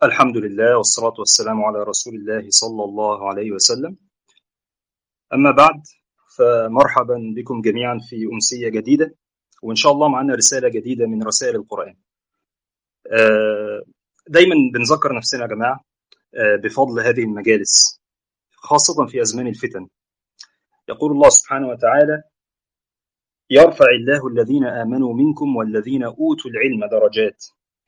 الحمد لله والصلاة والسلام على رسول الله صلى الله عليه وسلم أما بعد فمرحبا بكم جميعا في أمسية جديدة وإن شاء الله معنا رسالة جديدة من رسائل القرآن دايما بنذكر نفسنا يا جماعة بفضل هذه المجالس خاصة في أزمان الفتن يقول الله سبحانه وتعالى يرفع الله الذين آمنوا منكم والذين أوتوا العلم درجات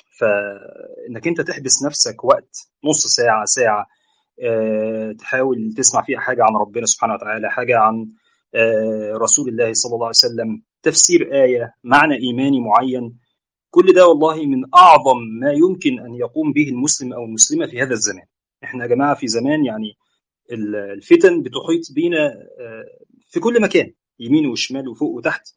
فانك انت تحبس نفسك وقت نص ساعه ساعه أه تحاول تسمع فيها حاجه عن ربنا سبحانه وتعالى حاجه عن أه رسول الله صلى الله عليه وسلم تفسير ايه معنى ايماني معين كل ده والله من اعظم ما يمكن ان يقوم به المسلم او المسلمه في هذا الزمان احنا يا جماعه في زمان يعني الفتن بتحيط بينا أه في كل مكان يمين وشمال وفوق وتحت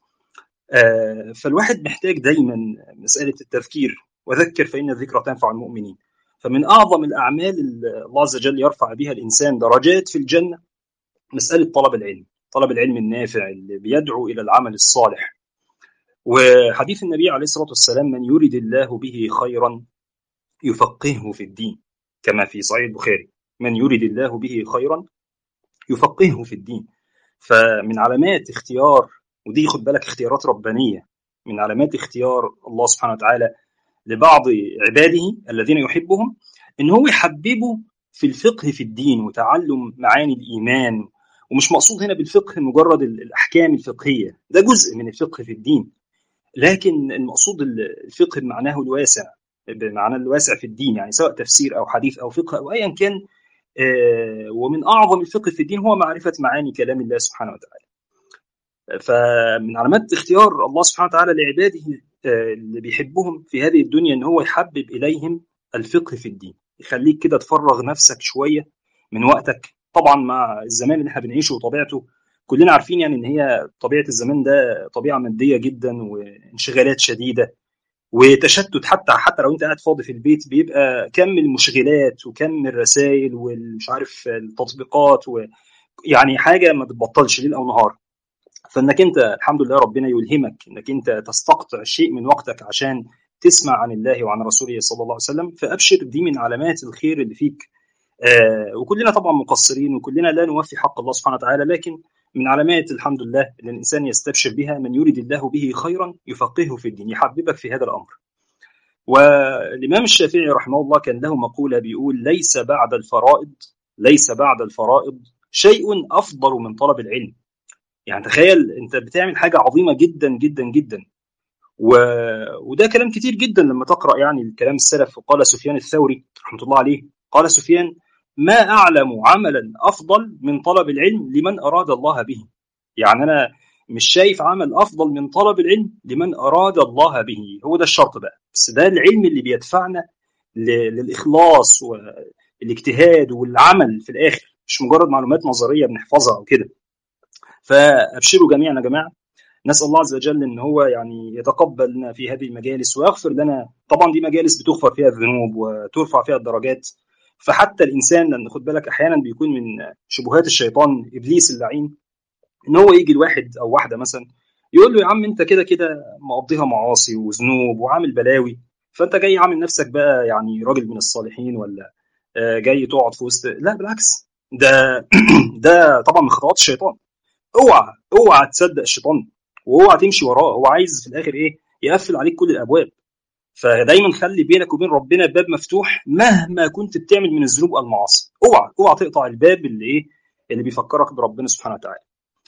فالواحد محتاج دايما مساله التفكير وذكر فإن الذكرى تنفع المؤمنين فمن أعظم الأعمال الله عز وجل يرفع بها الإنسان درجات في الجنة مسألة طلب العلم طلب العلم النافع اللي بيدعو إلى العمل الصالح وحديث النبي عليه الصلاة والسلام من يريد الله به خيرا يفقهه في الدين كما في صحيح البخاري من يريد الله به خيرا يفقهه في الدين فمن علامات اختيار ودي خد بالك اختيارات ربانية من علامات اختيار الله سبحانه وتعالى لبعض عباده الذين يحبهم ان هو يحببه في الفقه في الدين وتعلم معاني الايمان ومش مقصود هنا بالفقه مجرد الاحكام الفقهيه ده جزء من الفقه في الدين لكن المقصود الفقه بمعناه الواسع بمعنى الواسع في الدين يعني سواء تفسير او حديث او فقه او ايا كان ومن اعظم الفقه في الدين هو معرفه معاني كلام الله سبحانه وتعالى فمن علامات اختيار الله سبحانه وتعالى لعباده اللي بيحبهم في هذه الدنيا ان هو يحبب اليهم الفقه في الدين يخليك كده تفرغ نفسك شويه من وقتك طبعا مع الزمان اللي احنا بنعيشه وطبيعته كلنا عارفين يعني ان هي طبيعه الزمان ده طبيعه ماديه جدا وانشغالات شديده وتشتت حتى حتى لو انت قاعد فاضي في البيت بيبقى كم المشغلات وكم الرسائل والمش عارف التطبيقات ويعني حاجه ما بتبطلش ليل او نهار فانك انت الحمد لله ربنا يلهمك انك انت تستقطع شيء من وقتك عشان تسمع عن الله وعن رسوله صلى الله عليه وسلم فابشر دي من علامات الخير اللي فيك آه وكلنا طبعا مقصرين وكلنا لا نوفي حق الله سبحانه وتعالى لكن من علامات الحمد لله ان الانسان يستبشر بها من يريد الله به خيرا يفقهه في الدين يحببك في هذا الامر والامام الشافعي رحمه الله كان له مقوله بيقول ليس بعد الفرائض ليس بعد الفرائض شيء افضل من طلب العلم يعني تخيل انت بتعمل حاجه عظيمه جدا جدا جدا و... وده كلام كتير جدا لما تقرا يعني الكلام السلف وقال سفيان الثوري رحمه الله عليه قال سفيان ما اعلم عملا افضل من طلب العلم لمن اراد الله به يعني انا مش شايف عمل افضل من طلب العلم لمن اراد الله به هو ده الشرط بقى بس ده العلم اللي بيدفعنا ل... للاخلاص والاجتهاد والعمل في الاخر مش مجرد معلومات نظريه بنحفظها او كده فابشروا جميعا يا جماعه نسال الله عز وجل ان هو يعني يتقبلنا في هذه المجالس ويغفر لنا طبعا دي مجالس بتغفر فيها الذنوب وترفع فيها الدرجات فحتى الانسان لان خد بالك احيانا بيكون من شبهات الشيطان ابليس اللعين ان هو يجي الواحد او واحده مثلا يقول له يا عم انت كده كده مقضيها معاصي وذنوب وعامل بلاوي فانت جاي عامل نفسك بقى يعني راجل من الصالحين ولا جاي تقعد في وسط لا بالعكس ده ده طبعا من خطوات الشيطان اوعى اوعى تصدق الشيطان واوعى تمشي وراه هو عايز في الاخر ايه يقفل عليك كل الابواب فدايما خلي بينك وبين ربنا باب مفتوح مهما كنت بتعمل من الذنوب المعاصي اوعى اوعى تقطع الباب اللي ايه اللي بيفكرك بربنا سبحانه وتعالى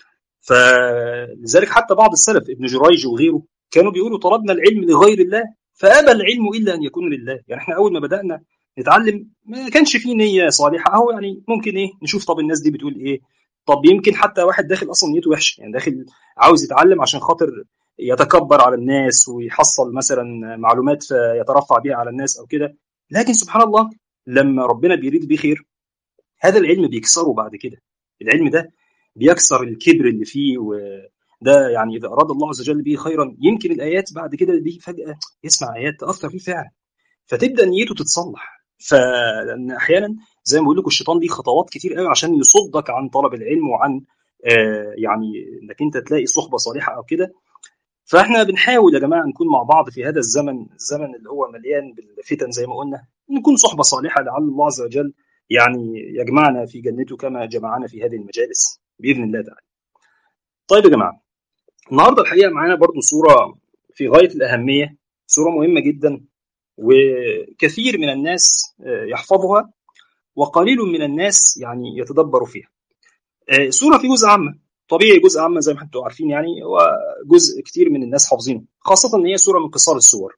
فلذلك حتى بعض السلف ابن جريج وغيره كانوا بيقولوا طلبنا العلم لغير الله فابى العلم الا ان يكون لله يعني احنا اول ما بدانا نتعلم ما كانش فيه نيه صالحه اهو يعني ممكن ايه نشوف طب الناس دي بتقول ايه طب يمكن حتى واحد داخل اصلا نيته وحشه يعني داخل عاوز يتعلم عشان خاطر يتكبر على الناس ويحصل مثلا معلومات فيترفع بيها على الناس او كده لكن سبحان الله لما ربنا بيريد بيه خير هذا العلم بيكسره بعد كده العلم ده بيكسر الكبر اللي فيه وده يعني اذا اراد الله عز وجل به خيرا يمكن الايات بعد كده دي فجاه يسمع ايات تاثر فيه فعلا فتبدا نيته تتصلح فلان احيانا زي ما بقول لكم الشيطان ليه خطوات كتير قوي عشان يصدك عن طلب العلم وعن آه يعني انك انت تلاقي صحبه صالحه او كده فاحنا بنحاول يا جماعه نكون مع بعض في هذا الزمن الزمن اللي هو مليان بالفتن زي ما قلنا نكون صحبه صالحه لعل الله عز وجل يعني يجمعنا في جنته كما جمعنا في هذه المجالس باذن الله تعالى. طيب يا جماعه النهارده الحقيقه معانا برضو صوره في غايه الاهميه صوره مهمه جدا وكثير من الناس يحفظها وقليل من الناس يعني يتدبر فيها. صوره في جزء عامه طبيعي جزء عامه زي ما انتم عارفين يعني هو جزء كتير من الناس حافظينه خاصه ان هي صوره من قصار السور.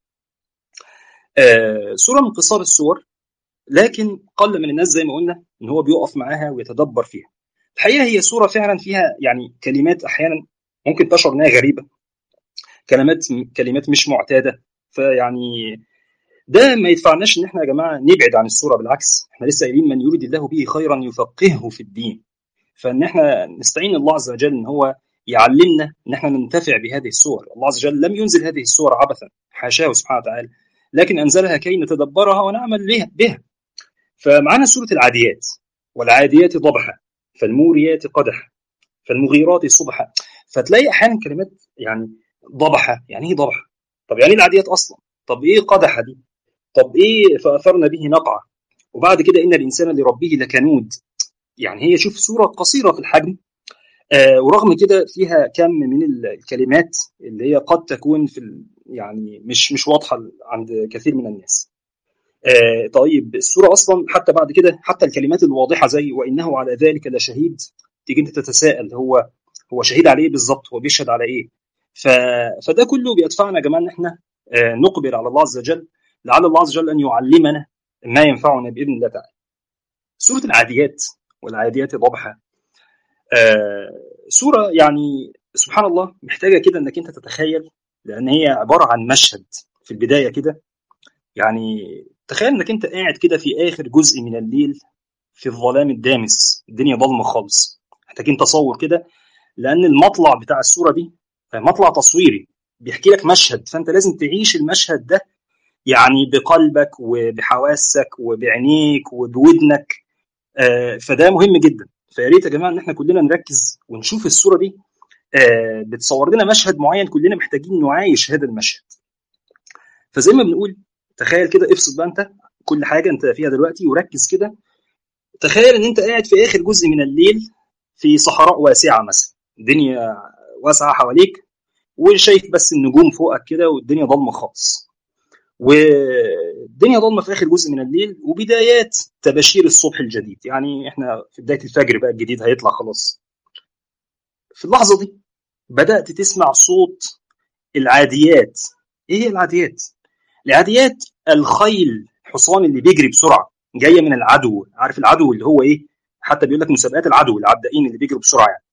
صوره من قصار السور لكن قل من الناس زي ما قلنا ان هو بيقف معاها ويتدبر فيها. الحقيقه هي صوره فعلا فيها يعني كلمات احيانا ممكن تشعر انها غريبه. كلمات كلمات مش معتاده فيعني ده ما يدفعناش ان احنا يا جماعه نبعد عن الصوره بالعكس احنا لسه قايلين من يريد الله به خيرا يفقهه في الدين فان احنا نستعين الله عز وجل ان هو يعلمنا ان احنا ننتفع بهذه الصور الله عز وجل لم ينزل هذه الصور عبثا حاشاه سبحانه وتعالى لكن انزلها كي نتدبرها ونعمل بها بها فمعنا سوره العاديات والعاديات ضبحا فالموريات قدحا فالمغيرات صبحا فتلاقي احيانا كلمات يعني ضبحه يعني ايه ضبحه طب يعني ايه العاديات اصلا طب ايه قدحه دي طب ايه فاثرنا به نقعه وبعد كده ان الانسان لربه لكنود يعني هي شوف صوره قصيره في الحجم آه ورغم كده فيها كم من الكلمات اللي هي قد تكون في يعني مش مش واضحه عند كثير من الناس آه طيب الصوره اصلا حتى بعد كده حتى الكلمات الواضحه زي وانه على ذلك لشهيد تيجي انت تتساءل هو هو شهيد على ايه بالظبط هو بيشهد على ايه ف... فده كله بيدفعنا يا جماعه ان احنا آه نقبل على الله عز وجل لعل الله عز وجل ان يعلمنا ما ينفعنا باذن الله تعالى سوره العاديات والعاديات ضبحا آه سوره يعني سبحان الله محتاجه كده انك انت تتخيل لان هي عباره عن مشهد في البدايه كده يعني تخيل انك انت قاعد كده في اخر جزء من الليل في الظلام الدامس الدنيا ضلمه خالص محتاجين تصور كده لان المطلع بتاع الصوره دي مطلع تصويري بيحكي لك مشهد فانت لازم تعيش المشهد ده يعني بقلبك وبحواسك وبعينيك وبودنك آه فده مهم جدا فيا ريت يا جماعه ان احنا كلنا نركز ونشوف الصوره دي آه بتصور لنا مشهد معين كلنا محتاجين نعايش هذا المشهد فزي ما بنقول تخيل كده افصل بقى انت كل حاجه انت فيها دلوقتي وركز كده تخيل ان انت قاعد في اخر جزء من الليل في صحراء واسعه مثلا الدنيا واسعه حواليك وشايف بس النجوم فوقك كده والدنيا ضلمه خالص والدنيا ضلمه في اخر جزء من الليل وبدايات تباشير الصبح الجديد يعني احنا في بدايه الفجر بقى الجديد هيطلع خلاص في اللحظه دي بدات تسمع صوت العاديات ايه هي العاديات العاديات الخيل حصان اللي بيجري بسرعه جايه من العدو عارف العدو اللي هو ايه حتى بيقول لك مسابقات العدو العدائين اللي بيجروا بسرعه يعني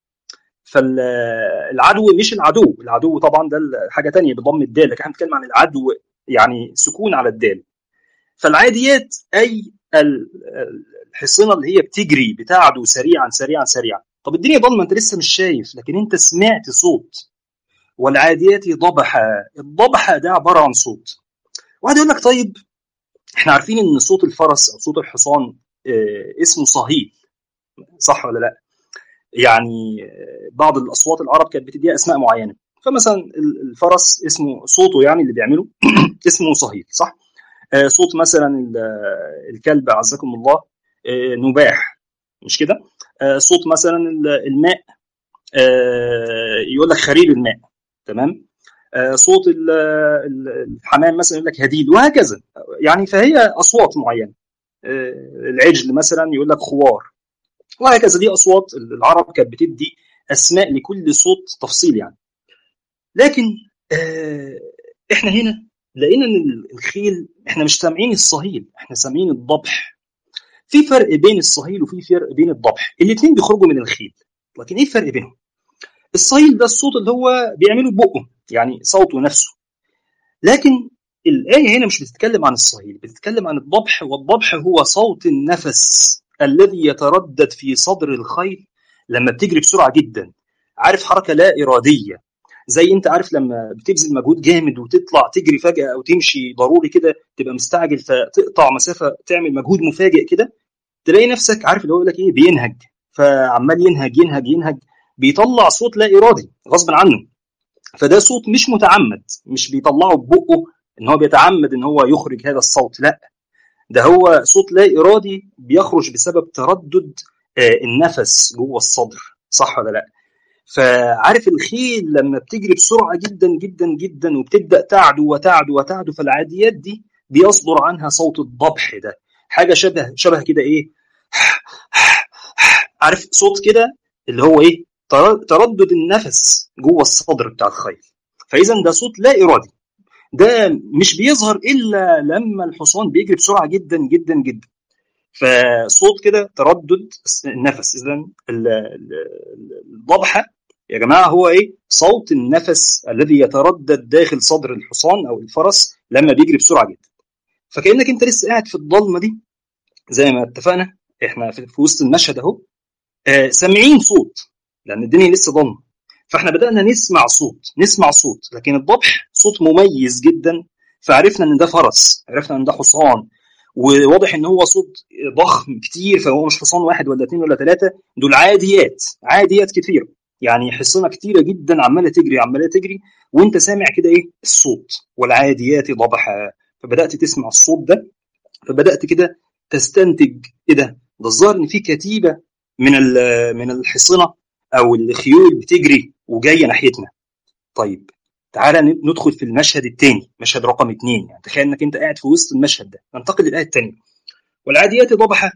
فالعدو مش العدو العدو طبعا ده حاجه تانية بضم الدال لكن احنا بنتكلم عن العدو يعني سكون على الدال فالعاديات اي الحصنه اللي هي بتجري بتعدو سريعا سريعا سريعا طب الدنيا ضلمه انت لسه مش شايف لكن انت سمعت صوت والعاديات ضبحا الضبحه ده عباره عن صوت واحد يقول لك طيب احنا عارفين ان صوت الفرس او صوت الحصان اه اسمه صهيل صح ولا لا يعني بعض الاصوات العرب كانت بتديها اسماء معينه فمثلا الفرس اسمه صوته يعني اللي بيعمله اسمه صهيل صح آه صوت مثلا الكلب عزكم الله آه نباح مش كده آه صوت مثلا الماء يقول لك خرير الماء تمام صوت الحمام مثلا يقول لك هديد وهكذا يعني فهي اصوات معينه العجل مثلا يقول لك خوار وهكذا دي اصوات العرب كانت بتدي اسماء لكل صوت تفصيل يعني لكن احنا هنا لقينا ان الخيل احنا مش سامعين الصهيل احنا سامعين الضبح في فرق بين الصهيل وفي فرق بين الضبح الاثنين بيخرجوا من الخيل لكن ايه الفرق بينهم الصهيل ده الصوت اللي هو بيعمله ببقه يعني صوته نفسه لكن الآية هنا مش بتتكلم عن الصهيل بتتكلم عن الضبح والضبح هو صوت النفس الذي يتردد في صدر الخيل لما بتجري بسرعة جدا عارف حركة لا إرادية زي انت عارف لما بتبذل مجهود جامد وتطلع تجري فجأة أو تمشي ضروري كده تبقى مستعجل فتقطع مسافة تعمل مجهود مفاجئ كده تلاقي نفسك عارف اللي هو لك ايه بينهج فعمال ينهج ينهج ينهج بيطلع صوت لا إرادي غصب عنه فده صوت مش متعمد مش بيطلعه ببقه ان هو بيتعمد ان هو يخرج هذا الصوت لا ده هو صوت لا ارادي بيخرج بسبب تردد النفس جوه الصدر صح ولا لا فعارف الخيل لما بتجري بسرعه جدا جدا جدا وبتبدا تعدو وتعدو وتعدو فالعاديات دي بيصدر عنها صوت الضبح ده حاجه شبه شبه كده ايه عارف صوت كده اللي هو ايه تردد النفس جوه الصدر بتاع الخيل فاذا ده صوت لا ارادي ده مش بيظهر الا لما الحصان بيجري بسرعه جدا جدا جدا فصوت كده تردد النفس اذا الضبحه يا جماعه هو ايه صوت النفس الذي يتردد داخل صدر الحصان او الفرس لما بيجري بسرعه جدا فكانك انت لسه قاعد في الضلمه دي زي ما اتفقنا احنا في وسط المشهد اهو آه سامعين صوت لان الدنيا لسه ضلمه فاحنا بدانا نسمع صوت نسمع صوت لكن الضبح صوت مميز جدا فعرفنا ان ده فرس عرفنا ان ده حصان وواضح ان هو صوت ضخم كتير فهو مش حصان واحد ولا اثنين ولا ثلاثه دول عاديات عاديات كتير يعني حصانه كتيره جدا عماله تجري عماله تجري وانت سامع كده ايه الصوت والعاديات ضبحا فبدات تسمع الصوت ده فبدات كده تستنتج ايه ده ده الظاهر ان في كتيبه من من الحصنه او الخيول بتجري وجايه ناحيتنا طيب تعالى ندخل في المشهد الثاني مشهد رقم اثنين يعني تخيل انك انت قاعد في وسط المشهد ده ننتقل للايه الثانيه والعاديات ضبحا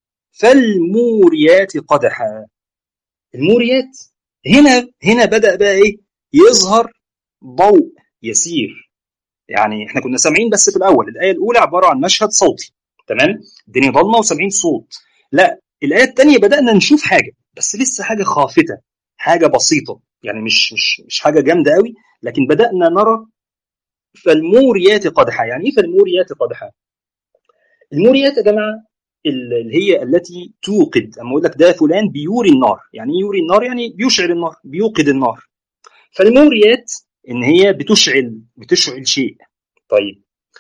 فالموريات قدحا الموريات هنا هنا بدا بقى ايه يظهر ضوء يسير يعني احنا كنا سامعين بس في الاول الايه الاولى عباره عن مشهد صوتي تمام الدنيا ضلمه وسامعين صوت لا الايه الثانيه بدانا نشوف حاجه بس لسه حاجه خافته حاجه بسيطه يعني مش مش مش حاجه جامده قوي لكن بدانا نرى فالموريات قدحا يعني ايه فالموريات قدحا الموريات يا جماعه اللي هي التي توقد اما اقول لك ده فلان بيوري النار يعني ايه يوري النار يعني بيشعل النار بيوقد النار فالموريات ان هي بتشعل بتشعل شيء طيب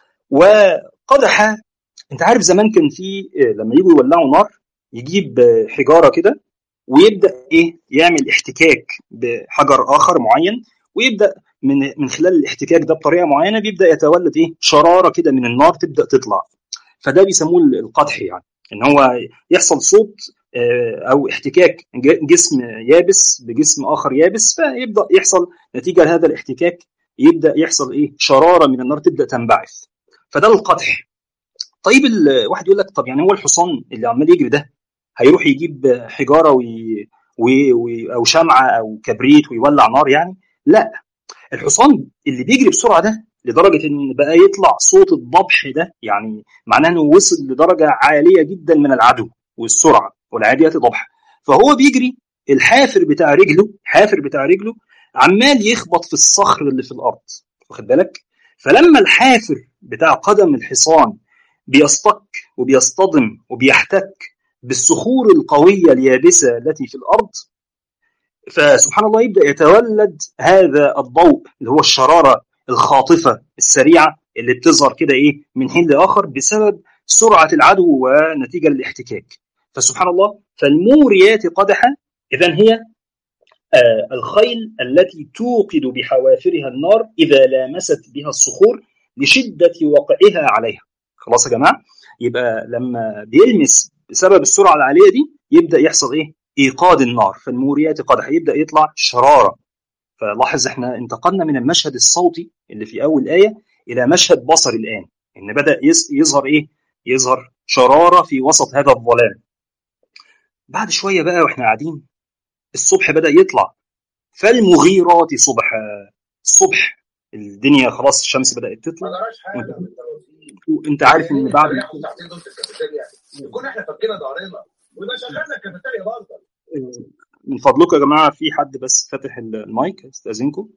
وقدح انت عارف زمان كان في لما يجوا يولعوا نار يجيب حجاره كده ويبدا ايه يعمل احتكاك بحجر اخر معين ويبدا من من خلال الاحتكاك ده بطريقه معينه بيبدا يتولد ايه شراره كده من النار تبدا تطلع فده بيسموه القدح يعني ان هو يحصل صوت او احتكاك جسم يابس بجسم اخر يابس فيبدا يحصل نتيجه لهذا الاحتكاك يبدا يحصل ايه شراره من النار تبدا تنبعث فده القدح طيب الواحد يقول لك طب يعني هو الحصان اللي عمال يجري ده هيروح يجيب حجاره وي... وي... وي... او شمعه او كبريت ويولع نار يعني لا الحصان اللي بيجري بسرعه ده لدرجه ان بقى يطلع صوت الضبح ده يعني معناه انه وصل لدرجه عاليه جدا من العدو والسرعه والعاديات ضبح فهو بيجري الحافر بتاع رجله حافر بتاع رجله عمال يخبط في الصخر اللي في الارض واخد بالك فلما الحافر بتاع قدم الحصان بيصطك وبيصطدم وبيحتك بالصخور القويه اليابسه التي في الارض فسبحان الله يبدا يتولد هذا الضوء اللي هو الشراره الخاطفه السريعه اللي بتظهر كده ايه من حين لاخر بسبب سرعه العدو ونتيجه للاحتكاك فسبحان الله فالموريات قدحا اذا هي آه الخيل التي توقد بحوافرها النار اذا لامست بها الصخور لشده وقعها عليها خلاص يا جماعه يبقى لما بيلمس بسبب السرعه العاليه دي يبدا يحصل ايه ايقاد النار فالموريات قدحا يبدا يطلع شراره فلاحظ احنا انتقلنا من المشهد الصوتي اللي في اول ايه الى مشهد بصري الان ان بدا يظهر ايه يظهر شراره في وسط هذا الظلام بعد شويه بقى واحنا قاعدين الصبح بدا يطلع فالمغيرات صبحا الصبح الدنيا خلاص الشمس بدات تطلع وانت, وانت عارف ان بعد كنا احنا فكينا ظهرنا ويبقى شغلنا الكافيتيريا برضه من فضلكم يا جماعه في حد بس فاتح المايك استاذنكم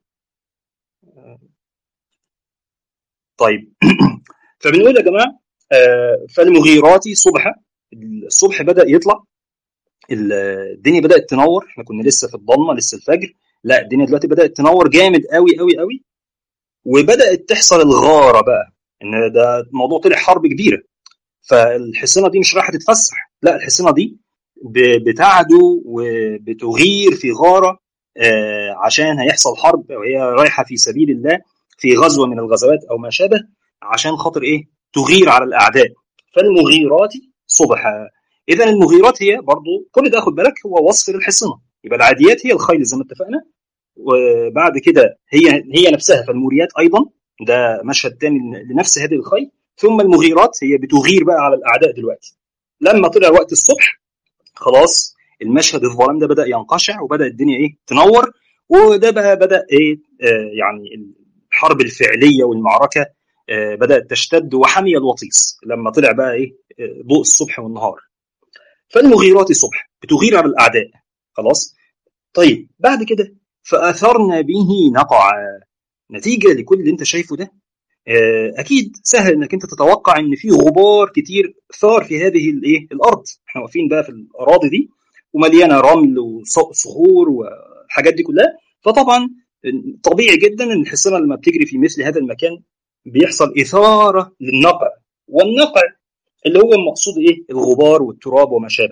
طيب فبنقول يا جماعه فالمغيرات صبحا الصبح بدا يطلع الدنيا بدات تنور احنا كنا لسه في الضلمه لسه الفجر لا الدنيا دلوقتي بدات تنور جامد قوي قوي قوي وبدات تحصل الغاره بقى ان ده الموضوع طلع حرب كبيره فالحصينه دي مش رايحه تتفسح لا الحصينه دي بتعدو وبتغير في غاره آه، عشان هيحصل حرب او هي رايحه في سبيل الله في غزوه من الغزوات او ما شابه عشان خاطر ايه تغير على الاعداء فالمغيرات صبحا اذا المغيرات هي برضو كل ده خد بالك هو وصف للحصنه يبقى العاديات هي الخيل زي ما اتفقنا وبعد كده هي هي نفسها فالموريات ايضا ده مشهد تاني لنفس هذه الخيل ثم المغيرات هي بتغير بقى على الاعداء دلوقتي لما طلع وقت الصبح خلاص المشهد الظلام ده بدا ينقشع وبدا الدنيا ايه تنور وده بقى بدا ايه آه يعني الحرب الفعليه والمعركه آه بدات تشتد وحمي الوطيس لما طلع بقى ايه آه، ضوء الصبح والنهار فالمغيرات صبح بتغير على الاعداء خلاص طيب بعد كده فاثرنا به نقعا نتيجه لكل اللي انت شايفه ده آه، اكيد سهل انك انت تتوقع ان في غبار كتير ثار في هذه الايه الارض احنا واقفين بقى في الاراضي دي ومليانه رمل وصخور والحاجات دي كلها فطبعا طبيعي جدا ان الحصانه لما بتجري في مثل هذا المكان بيحصل اثاره للنقع والنقع اللي هو المقصود ايه الغبار والتراب وما شابه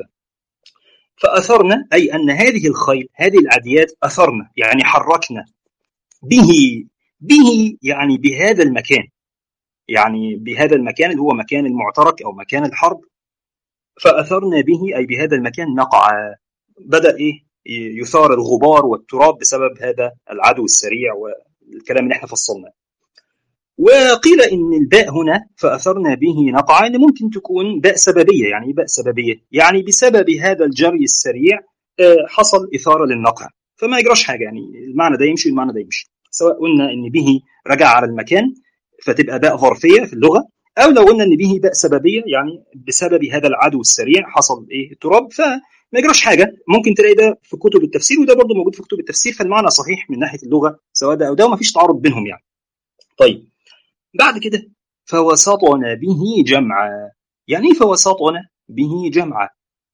فاثرنا اي ان هذه الخيل هذه العاديات اثرنا يعني حركنا به به يعني بهذا المكان يعني بهذا المكان اللي هو مكان المعترك او مكان الحرب فاثرنا به اي بهذا المكان نقع بدا ايه يثار الغبار والتراب بسبب هذا العدو السريع والكلام اللي احنا فصلناه وقيل ان الباء هنا فاثرنا به نقعا ممكن تكون باء سببيه يعني باء سببيه يعني بسبب هذا الجري السريع آه، حصل اثاره للنقع فما يجراش حاجه يعني المعنى ده يمشي المعنى ده يمشي سواء قلنا ان به رجع على المكان فتبقى باء ظرفيه في اللغه او لو قلنا ان به باء سببيه يعني بسبب هذا العدو السريع حصل ايه التراب فما يجراش حاجه ممكن تلاقي ده في كتب التفسير وده برضه موجود في كتب التفسير فالمعنى صحيح من ناحيه اللغه سواء ده او ده وما فيش تعارض بينهم يعني طيب بعد كده فوسطنا به جمعا يعني ايه فوسطنا به جمعا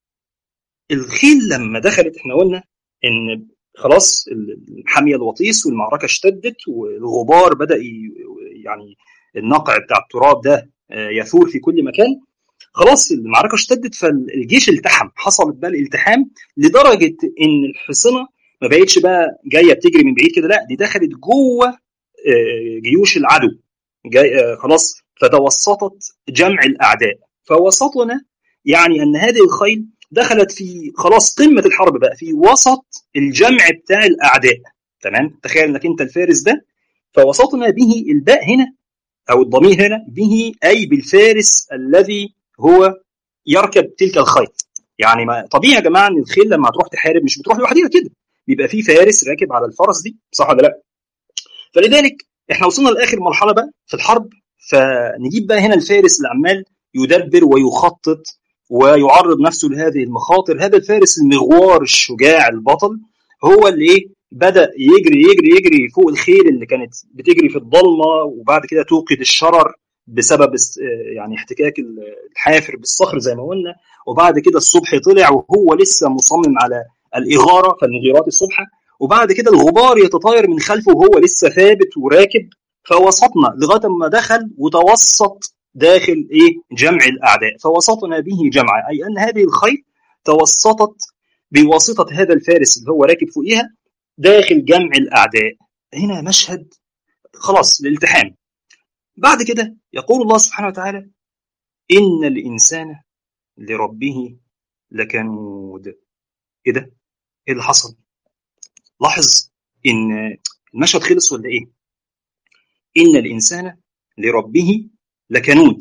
الخيل لما دخلت احنا قلنا ان خلاص حمي الوطيس والمعركه اشتدت والغبار بدا يعني النقع بتاع التراب ده يثور في كل مكان خلاص المعركه اشتدت فالجيش التحم حصلت بقى الالتحام لدرجه ان الحصنه ما بقتش بقى جايه بتجري من بعيد كده لا دي دخلت جوه جيوش العدو جاي خلاص فتوسطت جمع الاعداء فوسطنا يعني ان هذه الخيل دخلت في خلاص قمه الحرب بقى في وسط الجمع بتاع الاعداء تمام تخيل انك انت الفارس ده فوسطنا به الباء هنا او الضمير هنا به اي بالفارس الذي هو يركب تلك الخيل يعني ما طبيعي يا جماعه ان الخيل لما تروح تحارب مش بتروح لوحدها كده بيبقى في فارس راكب على الفرس دي صح ولا لا فلذلك احنا وصلنا لاخر مرحله بقى في الحرب فنجيب بقى هنا الفارس اللي عمال يدبر ويخطط ويعرض نفسه لهذه المخاطر هذا الفارس المغوار الشجاع البطل هو اللي ايه بدا يجري يجري يجري فوق الخيل اللي كانت بتجري في الضلمه وبعد كده توقد الشرر بسبب يعني احتكاك الحافر بالصخر زي ما قلنا وبعد كده الصبح طلع وهو لسه مصمم على الاغاره فالمغيرات الصبح وبعد كده الغبار يتطاير من خلفه وهو لسه ثابت وراكب فوسطنا لغايه ما دخل وتوسط داخل ايه جمع الاعداء فوسطنا به جمعا اي ان هذه الخيل توسطت بواسطه هذا الفارس اللي هو راكب فوقيها داخل جمع الاعداء هنا مشهد خلاص الالتحام بعد كده يقول الله سبحانه وتعالى ان الانسان لربه لكنود ايه ده ايه اللي حصل لاحظ ان المشهد خلص ولا ايه ان الانسان لربه لكنود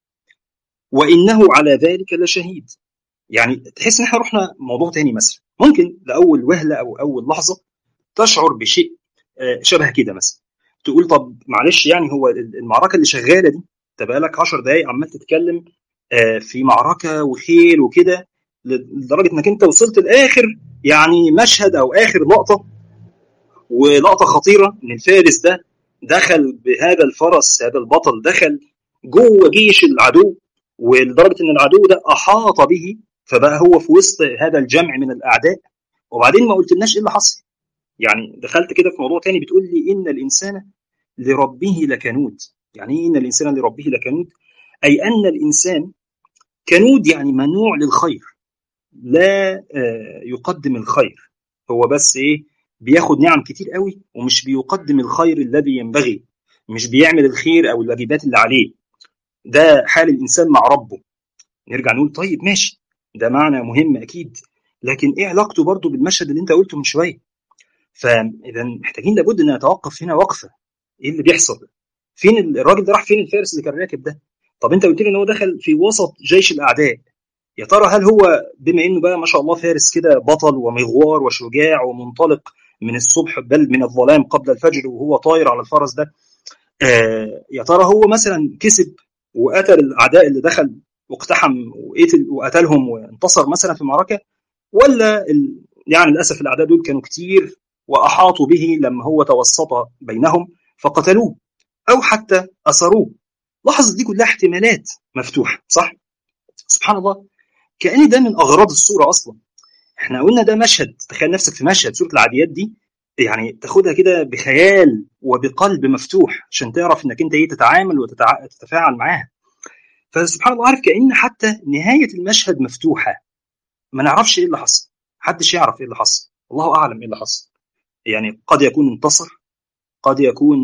وانه على ذلك لشهيد يعني تحس ان احنا رحنا موضوع تاني مثلا ممكن لاول وهله او اول لحظه تشعر بشيء شبه كده مثلا تقول طب معلش يعني هو المعركه اللي شغاله دي انت بقالك 10 دقائق عمال تتكلم في معركه وخيل وكده لدرجه انك انت وصلت لاخر يعني مشهد او اخر لقطه ولقطه خطيره ان الفارس ده دخل بهذا الفرس هذا البطل دخل جوه جيش العدو ولدرجه ان العدو ده احاط به فبقى هو في وسط هذا الجمع من الاعداء وبعدين ما قلتلناش ايه اللي حصل يعني دخلت كده في موضوع تاني بتقول لي ان الانسان لربه لكنود يعني ايه ان الانسان لربه لكنود اي ان الانسان كنود يعني منوع للخير لا يقدم الخير هو بس ايه بياخد نعم كتير قوي ومش بيقدم الخير الذي ينبغي مش بيعمل الخير او الواجبات اللي عليه ده حال الانسان مع ربه نرجع نقول طيب ماشي ده معنى مهم اكيد لكن ايه علاقته برضه بالمشهد اللي انت قلته من شويه فاذا محتاجين لابد ان نتوقف هنا وقفه ايه اللي بيحصل فين الراجل ده راح فين الفارس اللي كان راكب ده طب انت قلت لي ان هو دخل في وسط جيش الاعداء يا ترى هل هو بما انه بقى ما شاء الله فارس كده بطل ومغوار وشجاع ومنطلق من الصبح بل من الظلام قبل الفجر وهو طاير على الفرس ده آه يا ترى هو مثلا كسب وقتل الاعداء اللي دخل واقتحم وقتل وقتلهم وانتصر مثلا في معركه ولا ال... يعني للاسف الاعداء دول كانوا كتير واحاطوا به لما هو توسط بينهم فقتلوه او حتى اسروه لاحظ دي كلها احتمالات مفتوحه صح سبحان الله كان ده من اغراض الصوره اصلا احنا قلنا ده مشهد تخيل نفسك في مشهد سوره العاديات دي يعني تاخدها كده بخيال وبقلب مفتوح عشان تعرف انك انت ايه تتعامل وتتفاعل معاها فسبحان الله عارف كان حتى نهايه المشهد مفتوحه ما نعرفش ايه اللي حصل محدش يعرف ايه اللي حصل الله اعلم ايه اللي حصل يعني قد يكون انتصر قد يكون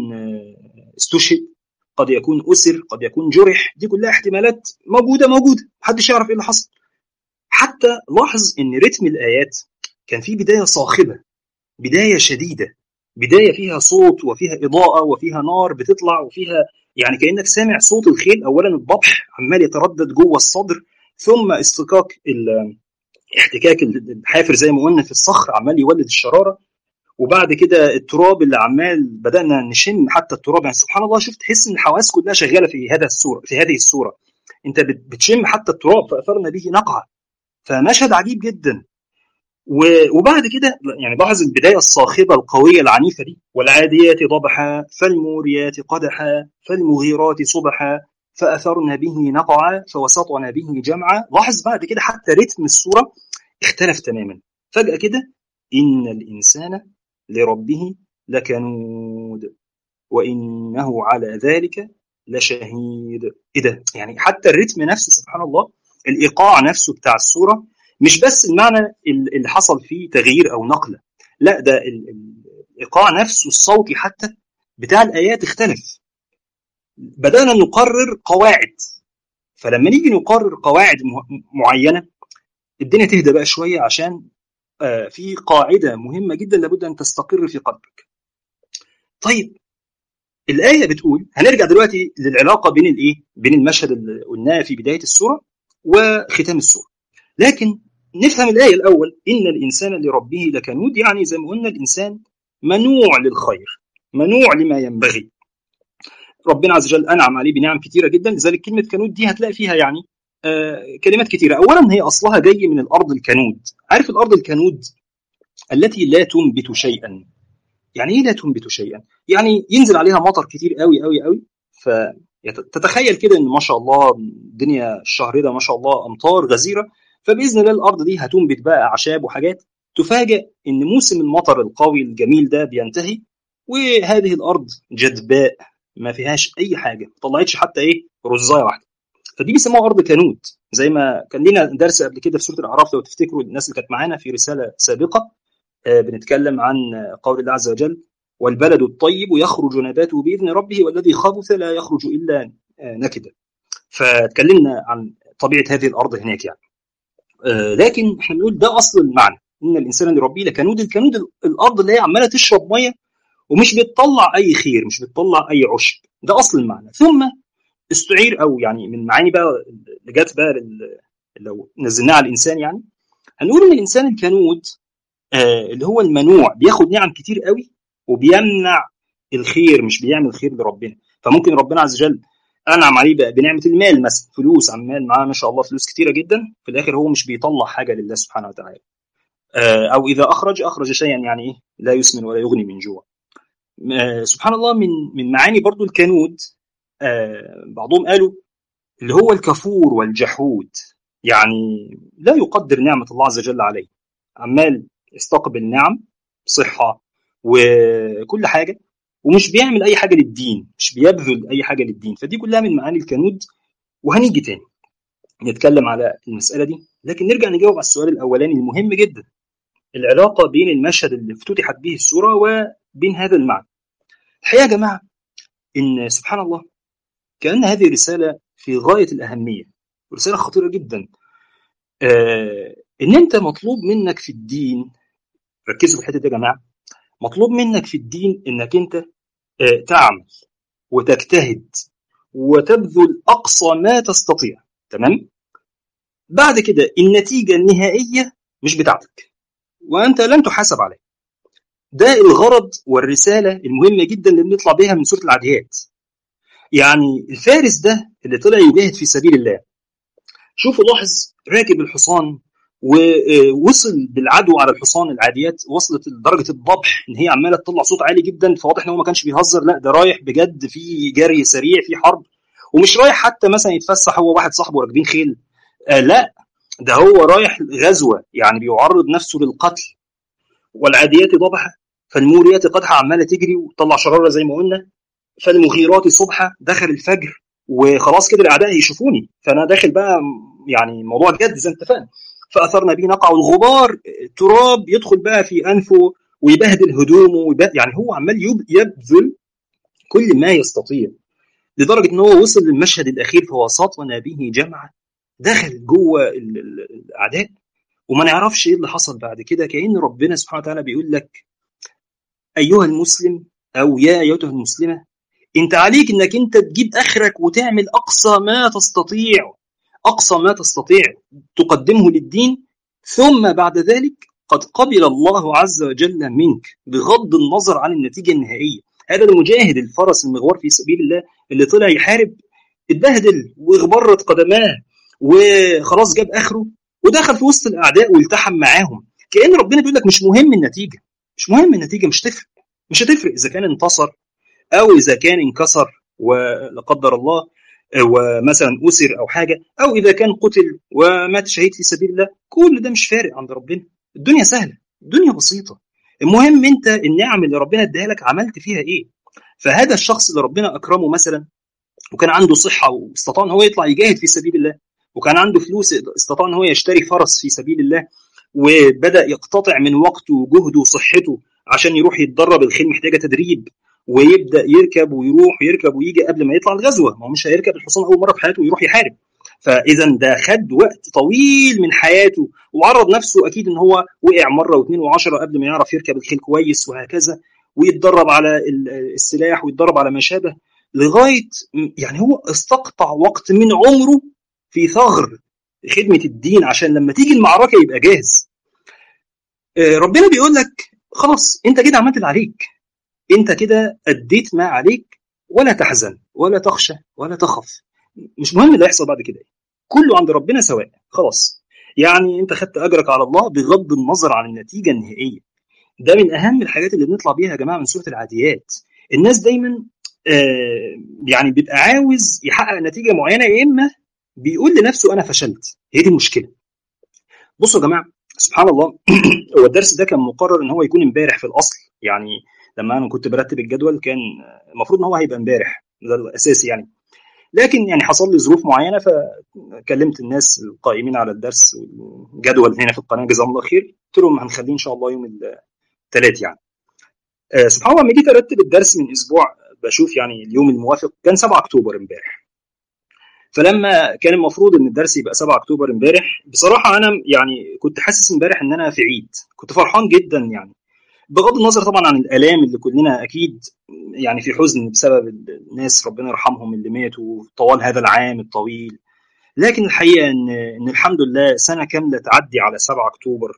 استشهد قد يكون اسر قد يكون جرح دي كلها احتمالات موجوده موجوده محدش يعرف ايه اللي حصل حتى لاحظ ان رتم الايات كان في بدايه صاخبه بدايه شديده بدايه فيها صوت وفيها اضاءه وفيها نار بتطلع وفيها يعني كانك سامع صوت الخيل اولا الضبح عمال يتردد جوه الصدر ثم اصطكاك احتكاك الحافر زي ما قلنا في الصخر عمال يولد الشراره وبعد كده التراب اللي عمال بدانا نشم حتى التراب يعني سبحان الله شوف تحس ان الحواس كلها شغاله في هذا الصوره في هذه الصوره انت بتشم حتى التراب فاثرنا به نقعه فمشهد عجيب جدا وبعد كده يعني لاحظ البدايه الصاخبه القويه العنيفه دي والعاديات ضبحا فالموريات قدحا فالمغيرات صبحا فاثرن به نقعا فوسطن به جمعا لاحظ بعد كده حتى رتم الصوره اختلف تماما فجاه كده ان الانسان لربه لكنود وانه على ذلك لشهيد ايه ده يعني حتى الرتم نفسه سبحان الله الايقاع نفسه بتاع الصوره مش بس المعنى اللي حصل فيه تغيير او نقله لا ده الايقاع نفسه الصوتي حتى بتاع الايات اختلف بدانا نقرر قواعد فلما نيجي نقرر قواعد معينه الدنيا تهدى بقى شويه عشان في قاعده مهمه جدا لابد ان تستقر في قلبك طيب الايه بتقول هنرجع دلوقتي للعلاقه بين الايه بين المشهد اللي قلناه في بدايه السوره وختام السوره لكن نفهم الايه الاول ان الانسان لربه لكنود يعني زي ما قلنا الانسان منوع للخير منوع لما ينبغي ربنا عز وجل انعم عليه بنعم كثيره جدا لذلك كلمه كنود دي هتلاقي فيها يعني آه كلمات كثيره اولا هي اصلها جاي من الارض الكنود عارف الارض الكنود التي لا تنبت شيئا يعني ايه لا تنبت شيئا يعني ينزل عليها مطر كتير قوي قوي قوي فتتخيل كده ان ما شاء الله الدنيا الشهر ده ما شاء الله امطار غزيره فباذن الله الارض دي هتنبت بقى اعشاب وحاجات تفاجئ ان موسم المطر القوي الجميل ده بينتهي وهذه الارض جدباء ما فيهاش اي حاجه ما طلعتش حتى ايه رزايه واحده فدي بيسموها ارض كانود زي ما كان لنا درس قبل كده في سوره الاعراف لو تفتكروا الناس اللي كانت معانا في رساله سابقه آه بنتكلم عن قول الله عز وجل والبلد الطيب يخرج نباته باذن ربه والذي خبث لا يخرج الا آه نكدا فتكلمنا عن طبيعه هذه الارض هناك يعني آه لكن احنا بنقول ده اصل المعنى ان الانسان لربه لكنود الكنود الارض اللي هي عماله تشرب ميه ومش بتطلع اي خير مش بتطلع اي عشب ده اصل المعنى ثم استعير او يعني من معاني بقى اللي جت بقى لو نزلناها على الانسان يعني هنقول ان الانسان الكنود آه اللي هو المنوع بياخد نعم كتير قوي وبيمنع الخير مش بيعمل خير لربنا فممكن ربنا عز وجل انعم عليه بقى بنعمه المال مثلا فلوس عمال معاه ما شاء الله فلوس كتيره جدا في الاخر هو مش بيطلع حاجه لله سبحانه وتعالى آه او اذا اخرج اخرج شيئا يعني ايه لا يسمن ولا يغني من جوع آه سبحان الله من من معاني برضو الكنود آه بعضهم قالوا اللي هو الكفور والجحود يعني لا يقدر نعمة الله عز وجل عليه عمال يستقبل نعم صحة وكل حاجة ومش بيعمل أي حاجة للدين مش بيبذل أي حاجة للدين فدي كلها من معاني الكنود وهنيجي تاني نتكلم على المسألة دي لكن نرجع نجاوب على السؤال الأولاني المهم جدا العلاقه بين المشهد اللي افتتحت به السوره وبين هذا المعنى. الحقيقه يا جماعه ان سبحان الله كان هذه رساله في غايه الاهميه ورساله خطيره جدا. آه ان انت مطلوب منك في الدين ركزوا في الحته دي يا جماعه مطلوب منك في الدين انك انت آه تعمل وتجتهد وتبذل اقصى ما تستطيع تمام بعد كده النتيجه النهائيه مش بتاعتك وانت لن تحاسب عليه ده الغرض والرساله المهمه جدا اللي بنطلع بيها من سوره العاديات يعني الفارس ده اللي طلع يجاهد في سبيل الله شوفوا لاحظ راكب الحصان ووصل بالعدو على الحصان العاديات وصلت لدرجه الضبح ان هي عماله تطلع صوت عالي جدا فواضح ان هو ما كانش بيهزر لا ده رايح بجد في جري سريع في حرب ومش رايح حتى مثلا يتفسح هو واحد صاحبه راكبين خيل آه لا ده هو رايح غزوه يعني بيعرض نفسه للقتل والعاديات ضبحه فالموريات قدحه عماله تجري وتطلع شراره زي ما قلنا فالمغيرات صبحه دخل الفجر وخلاص كده الاعداء يشوفوني فانا داخل بقى يعني موضوع جد زي انت فاهم فاثرنا به نقع الغبار تراب يدخل بقى في انفه ويبهدل هدومه ويبهدل يعني هو عمال يبذل كل ما يستطيع لدرجه ان هو وصل للمشهد الاخير فوسطنا به جمعا دخل جوه الاعداء وما نعرفش ايه اللي حصل بعد كده كان ربنا سبحانه وتعالى بيقول لك ايها المسلم او يا ايتها المسلمه انت عليك انك انت تجيب اخرك وتعمل اقصى ما تستطيع اقصى ما تستطيع تقدمه للدين ثم بعد ذلك قد قبل الله عز وجل منك بغض النظر عن النتيجه النهائيه هذا المجاهد الفرس المغوار في سبيل الله اللي طلع يحارب اتبهدل واغبرت قدماه وخلاص جاب اخره ودخل في وسط الاعداء والتحم معاهم كان ربنا بيقول لك مش مهم النتيجه مش مهم النتيجه مش تفرق مش هتفرق اذا كان انتصر او اذا كان انكسر ولا قدر الله ومثلا اسر او حاجه او اذا كان قتل ومات شهيد في سبيل الله كل ده مش فارق عند ربنا الدنيا سهله الدنيا بسيطه المهم انت النعم اللي ربنا اداها لك عملت فيها ايه فهذا الشخص اللي ربنا اكرمه مثلا وكان عنده صحه واستطاع ان هو يطلع يجاهد في سبيل الله وكان عنده فلوس استطاع ان هو يشتري فرس في سبيل الله وبدا يقتطع من وقته وجهده وصحته عشان يروح يتدرب الخيل محتاجه تدريب ويبدا يركب ويروح ويركب ويجي قبل ما يطلع الغزوه ما هو مش هيركب الحصان اول مره في حياته ويروح يحارب فاذا ده خد وقت طويل من حياته وعرض نفسه اكيد ان هو وقع مره واثنين وعشرة قبل ما يعرف يركب الخيل كويس وهكذا ويتدرب على السلاح ويتدرب على ما شابه لغايه يعني هو استقطع وقت من عمره في ثغر خدمه الدين عشان لما تيجي المعركه يبقى جاهز ربنا بيقول لك خلاص انت كده عملت اللي عليك انت كده اديت ما عليك ولا تحزن ولا تخشى ولا تخف مش مهم اللي هيحصل بعد كده كله عند ربنا سواء خلاص يعني انت خدت اجرك على الله بغض النظر عن النتيجه النهائيه ده من اهم الحاجات اللي بنطلع بيها يا جماعه من سوره العاديات الناس دايما آه يعني بيبقى عاوز يحقق نتيجه معينه يا اما بيقول لنفسه انا فشلت هي دي المشكله بصوا يا جماعه سبحان الله هو الدرس ده كان مقرر ان هو يكون امبارح في الاصل يعني لما انا كنت برتب الجدول كان المفروض ان هو هيبقى امبارح ده الاساسي يعني لكن يعني حصل لي ظروف معينه فكلمت الناس القائمين على الدرس والجدول هنا في القناه جزاهم الله خير قلت لهم هنخليه ان شاء الله يوم الثلاث يعني آه سبحان الله لما جيت ارتب الدرس من اسبوع بشوف يعني اليوم الموافق كان 7 اكتوبر امبارح فلما كان المفروض ان الدرس يبقى 7 اكتوبر امبارح بصراحه انا يعني كنت حاسس امبارح ان انا في عيد كنت فرحان جدا يعني بغض النظر طبعا عن الالام اللي كلنا اكيد يعني في حزن بسبب الناس ربنا يرحمهم اللي ماتوا طوال هذا العام الطويل لكن الحقيقه ان ان الحمد لله سنه كامله تعدي على 7 اكتوبر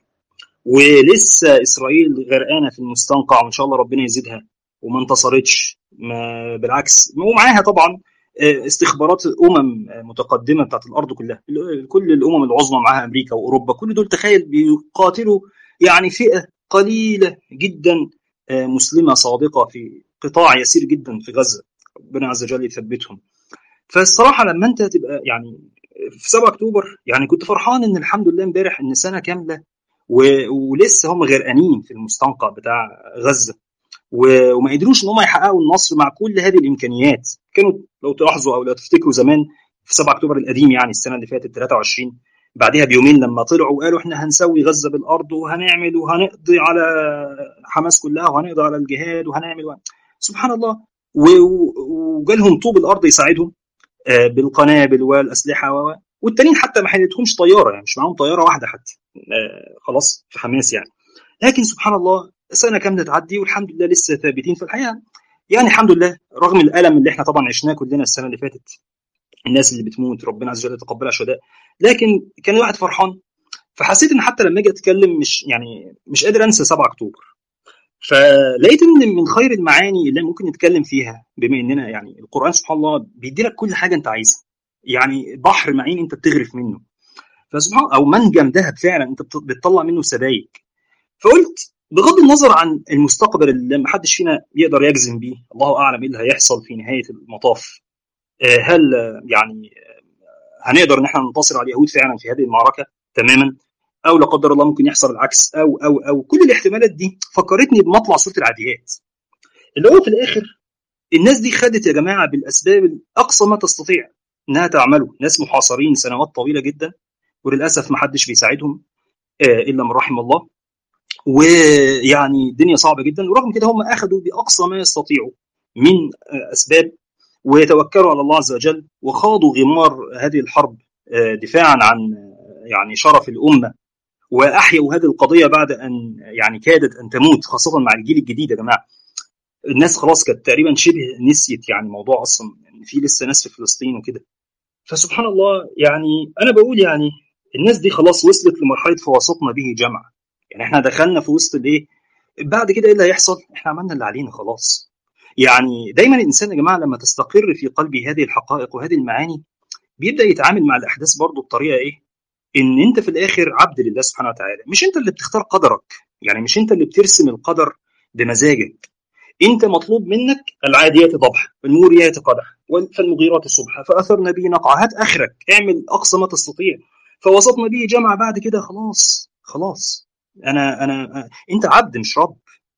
ولسه اسرائيل غرقانه في المستنقع وان شاء الله ربنا يزيدها وما انتصرتش ما بالعكس ومعاها طبعا استخبارات امم متقدمه بتاعت الارض كلها كل الامم العظمى معاها امريكا واوروبا كل دول تخيل بيقاتلوا يعني فئه قليله جدا مسلمه صادقه في قطاع يسير جدا في غزه ربنا عز وجل يثبتهم فالصراحه لما انت تبقى يعني في 7 اكتوبر يعني كنت فرحان ان الحمد لله امبارح ان سنه كامله و... ولسه هم غرقانين في المستنقع بتاع غزه و... وما قدروش ان هم يحققوا النصر مع كل هذه الامكانيات كانوا لو تلاحظوا او لو تفتكروا زمان في 7 اكتوبر القديم يعني السنه اللي فاتت 23 بعدها بيومين لما طلعوا وقالوا احنا هنسوي غزه بالارض وهنعمل وهنقضي على حماس كلها وهنقضي على الجهاد وهنعمل و... سبحان الله وجالهم طوب الارض يساعدهم بالقنابل والاسلحه و... والتانيين حتى ما حلتهمش طياره يعني مش معاهم طياره واحده حتى خلاص في حماس يعني لكن سبحان الله سنه كامله تعدي والحمد لله لسه ثابتين في الحياه يعني الحمد لله رغم الالم اللي احنا طبعا عشناه كلنا السنه اللي فاتت الناس اللي بتموت ربنا عز وجل يتقبلها شهداء لكن كان الواحد فرحان فحسيت ان حتى لما اجي اتكلم مش يعني مش قادر انسى 7 اكتوبر فلقيت ان من خير المعاني اللي ممكن نتكلم فيها بما اننا يعني القران سبحان الله بيدي لك كل حاجه انت عايزها يعني بحر معين انت بتغرف منه فسبحان او منجم ذهب فعلا انت بتطلع منه سبايك فقلت بغض النظر عن المستقبل اللي ما حدش فينا يقدر يجزم بيه الله اعلم ايه اللي هيحصل في نهايه المطاف هل يعني هنقدر ان احنا ننتصر على اليهود فعلا في هذه المعركه تماما او لا قدر الله ممكن يحصل العكس او او او كل الاحتمالات دي فكرتني بمطلع سوره العاديات اللي هو في الاخر الناس دي خدت يا جماعه بالاسباب اقصى ما تستطيع انها تعمله ناس محاصرين سنوات طويله جدا وللاسف ما حدش بيساعدهم الا من رحم الله ويعني الدنيا صعبه جدا ورغم كده هم اخذوا باقصى ما يستطيعوا من اسباب ويتوكلوا على الله عز وجل وخاضوا غمار هذه الحرب دفاعا عن يعني شرف الامه واحيوا هذه القضيه بعد ان يعني كادت ان تموت خاصه مع الجيل الجديد يا جماعه الناس خلاص كانت تقريبا شبه نسيت يعني موضوع اصلا يعني في لسه ناس في فلسطين وكده فسبحان الله يعني انا بقول يعني الناس دي خلاص وصلت لمرحله فوسطنا به جمع يعني احنا دخلنا في وسط الايه بعد كده ايه اللي هيحصل احنا عملنا اللي علينا خلاص يعني دايما الانسان يا جماعه لما تستقر في قلبه هذه الحقائق وهذه المعاني بيبدا يتعامل مع الاحداث برضه بطريقه ايه ان انت في الاخر عبد لله سبحانه وتعالى مش انت اللي بتختار قدرك يعني مش انت اللي بترسم القدر بمزاجك انت مطلوب منك العاديات ضبحا والموريات قدحا فالمغيرات صبحا فاثرنا به نقعا هات اخرك اعمل اقصى ما تستطيع فوسطنا به جمع بعد كده خلاص خلاص انا انا انت عبد مش رب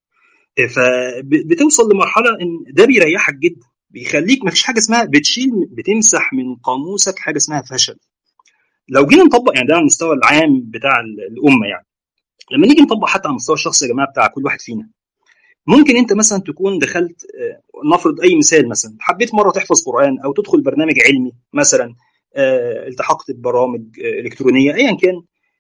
فبتوصل لمرحله ان ده بيريحك جدا بيخليك ما فيش حاجه اسمها بتشيل بتمسح من قاموسك حاجه اسمها فشل لو جينا نطبق يعني ده على المستوى العام بتاع الامه يعني لما نيجي نطبق حتى على المستوى الشخصي يا جماعه بتاع كل واحد فينا ممكن انت مثلا تكون دخلت نفرض اي مثال مثلا حبيت مره تحفظ قران او تدخل برنامج علمي مثلا التحقت ببرامج الكترونيه ايا كان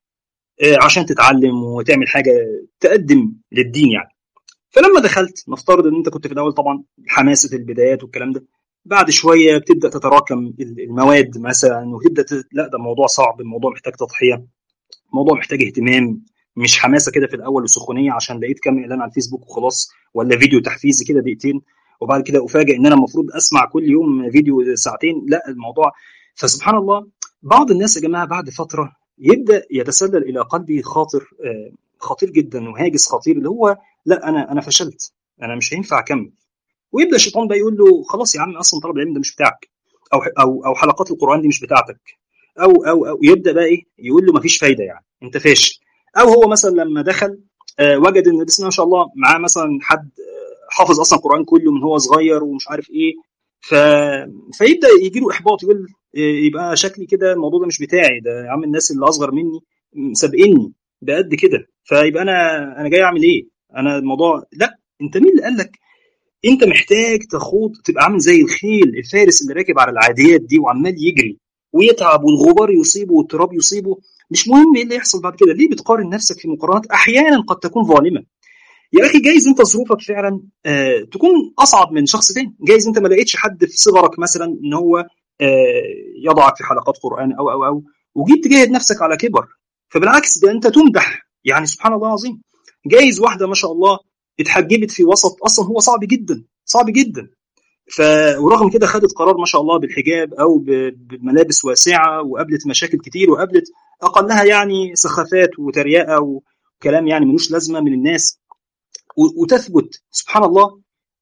عشان تتعلم وتعمل حاجه تقدم للدين يعني فلما دخلت نفترض ان انت كنت في الاول طبعا حماسه البدايات والكلام ده بعد شويه بتبدا تتراكم المواد مثلا وتبدا ت... لا ده موضوع صعب الموضوع محتاج تضحيه الموضوع محتاج اهتمام مش حماسه كده في الاول وسخونيه عشان لقيت كام اعلان على الفيسبوك وخلاص ولا فيديو تحفيزي كده دقيقتين وبعد كده افاجئ ان انا المفروض اسمع كل يوم فيديو ساعتين لا الموضوع فسبحان الله بعض الناس يا جماعه بعد فتره يبدا يتسلل الى قلبي خاطر خطير جدا وهاجس خطير اللي هو لا انا انا فشلت انا مش هينفع اكمل ويبدا الشيطان بقى يقول له خلاص يا عم اصلا طلب العلم ده مش بتاعك او او او حلقات القران دي مش بتاعتك او او او يبدا بقى ايه يقول له مفيش فايده يعني انت فاشل او هو مثلا لما دخل آه وجد ان بسم الله ما شاء الله معاه مثلا حد آه حافظ اصلا القران كله من هو صغير ومش عارف ايه ف... فيبدا يجي له احباط يقول يبقى شكلي كده الموضوع ده مش بتاعي ده يا عم الناس اللي اصغر مني سابقني ده قد كده فيبقى انا انا جاي اعمل ايه؟ انا الموضوع لا انت مين اللي قال لك انت محتاج تخوض تبقى عامل زي الخيل الفارس اللي راكب على العاديات دي وعمال يجري ويتعب والغبار يصيبه والتراب يصيبه مش مهم ايه اللي يحصل بعد كده ليه بتقارن نفسك في مقارنات احيانا قد تكون ظالمه يا اخي جايز انت ظروفك فعلا آه تكون اصعب من شخص تاني جايز انت ما لقيتش حد في صغرك مثلا ان هو آه يضعك في حلقات قران او او او وجيت تجاهد نفسك على كبر فبالعكس ده انت تمدح يعني سبحان الله العظيم جايز واحده ما شاء الله اتحجبت في وسط اصلا هو صعب جدا صعب جدا ف ورغم كده خدت قرار ما شاء الله بالحجاب او بملابس واسعه وقابلت مشاكل كتير وقابلت اقلها يعني سخافات وتريقه وكلام يعني ملوش لازمه من الناس وتثبت سبحان الله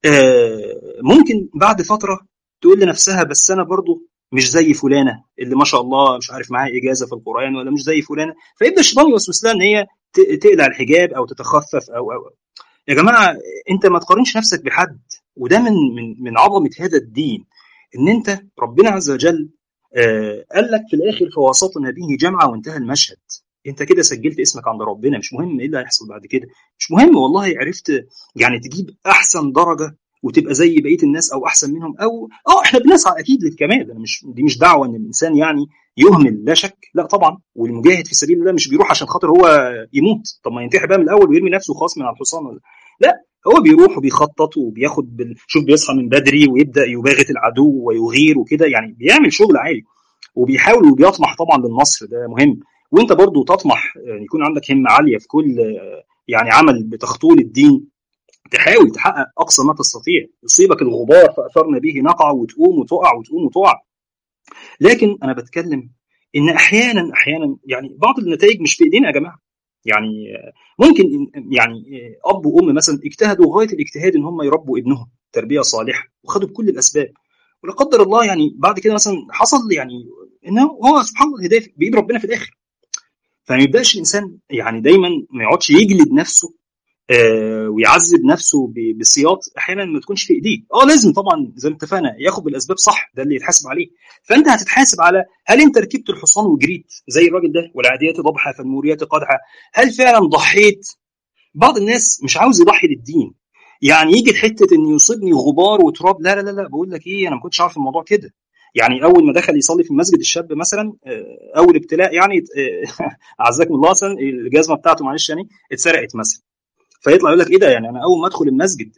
ممكن بعد فتره تقول لنفسها بس انا برضو مش زي فلانه اللي ما شاء الله مش عارف معاها اجازه في القران ولا مش زي فلانه فيبدا الشيطان يوسوس لها ان هي تقلع الحجاب او تتخفف او او يا جماعه انت ما تقارنش نفسك بحد وده من من من عظمه هذا الدين ان انت ربنا عز وجل آه قال لك في الاخر فوسطنا به جمعه وانتهى المشهد انت كده سجلت اسمك عند ربنا مش مهم ايه اللي هيحصل بعد كده مش مهم والله عرفت يعني تجيب احسن درجه وتبقى زي بقيه الناس او احسن منهم او اه احنا بنسعى اكيد للكمال انا مش دي مش دعوه ان الانسان يعني يهمل لا شك لا طبعا والمجاهد في سبيل الله مش بيروح عشان خاطر هو يموت طب ما ينتحر بقى من الاول ويرمي نفسه خلاص من على الحصان ولا لا هو بيروح وبيخطط وبياخد بال... شوف بيصحى من بدري ويبدا يباغت العدو ويغير وكده يعني بيعمل شغل عالي وبيحاول وبيطمح طبعا للنصر ده مهم وانت برضو تطمح يعني يكون عندك همه عاليه في كل يعني عمل بتخطول الدين تحاول تحقق اقصى ما تستطيع يصيبك الغبار فاثرنا به نقع وتقوم وتقع وتقوم وتقع لكن انا بتكلم ان احيانا احيانا يعني بعض النتائج مش في ايدينا يا جماعه يعني ممكن يعني اب وام مثلا اجتهدوا غايه الاجتهاد ان هم يربوا ابنهم تربيه صالحه وخدوا بكل الاسباب ولا قدر الله يعني بعد كده مثلا حصل يعني انه هو سبحان الله الهدايه بايد ربنا في الاخر فما يبداش الانسان يعني دايما ما يقعدش يجلد نفسه آه ويعذب نفسه بسياط احيانا ما تكونش في ايديه اه لازم طبعا زي ما اتفقنا ياخد بالاسباب صح ده اللي يتحاسب عليه فانت هتتحاسب على هل انت ركبت الحصان وجريت زي الراجل ده والعاديات ضبحه فالموريات قدحه هل فعلا ضحيت بعض الناس مش عاوز يضحي للدين يعني يجي حته ان يصيبني غبار وتراب لا لا لا, لا بقول لك ايه انا ما كنتش عارف الموضوع كده يعني اول ما دخل يصلي في المسجد الشاب مثلا اول ابتلاء يعني اعزكم الله مثلا الجزمه بتاعته معلش يعني اتسرقت مثلا فيطلع يقول لك ايه ده يعني انا اول ما ادخل المسجد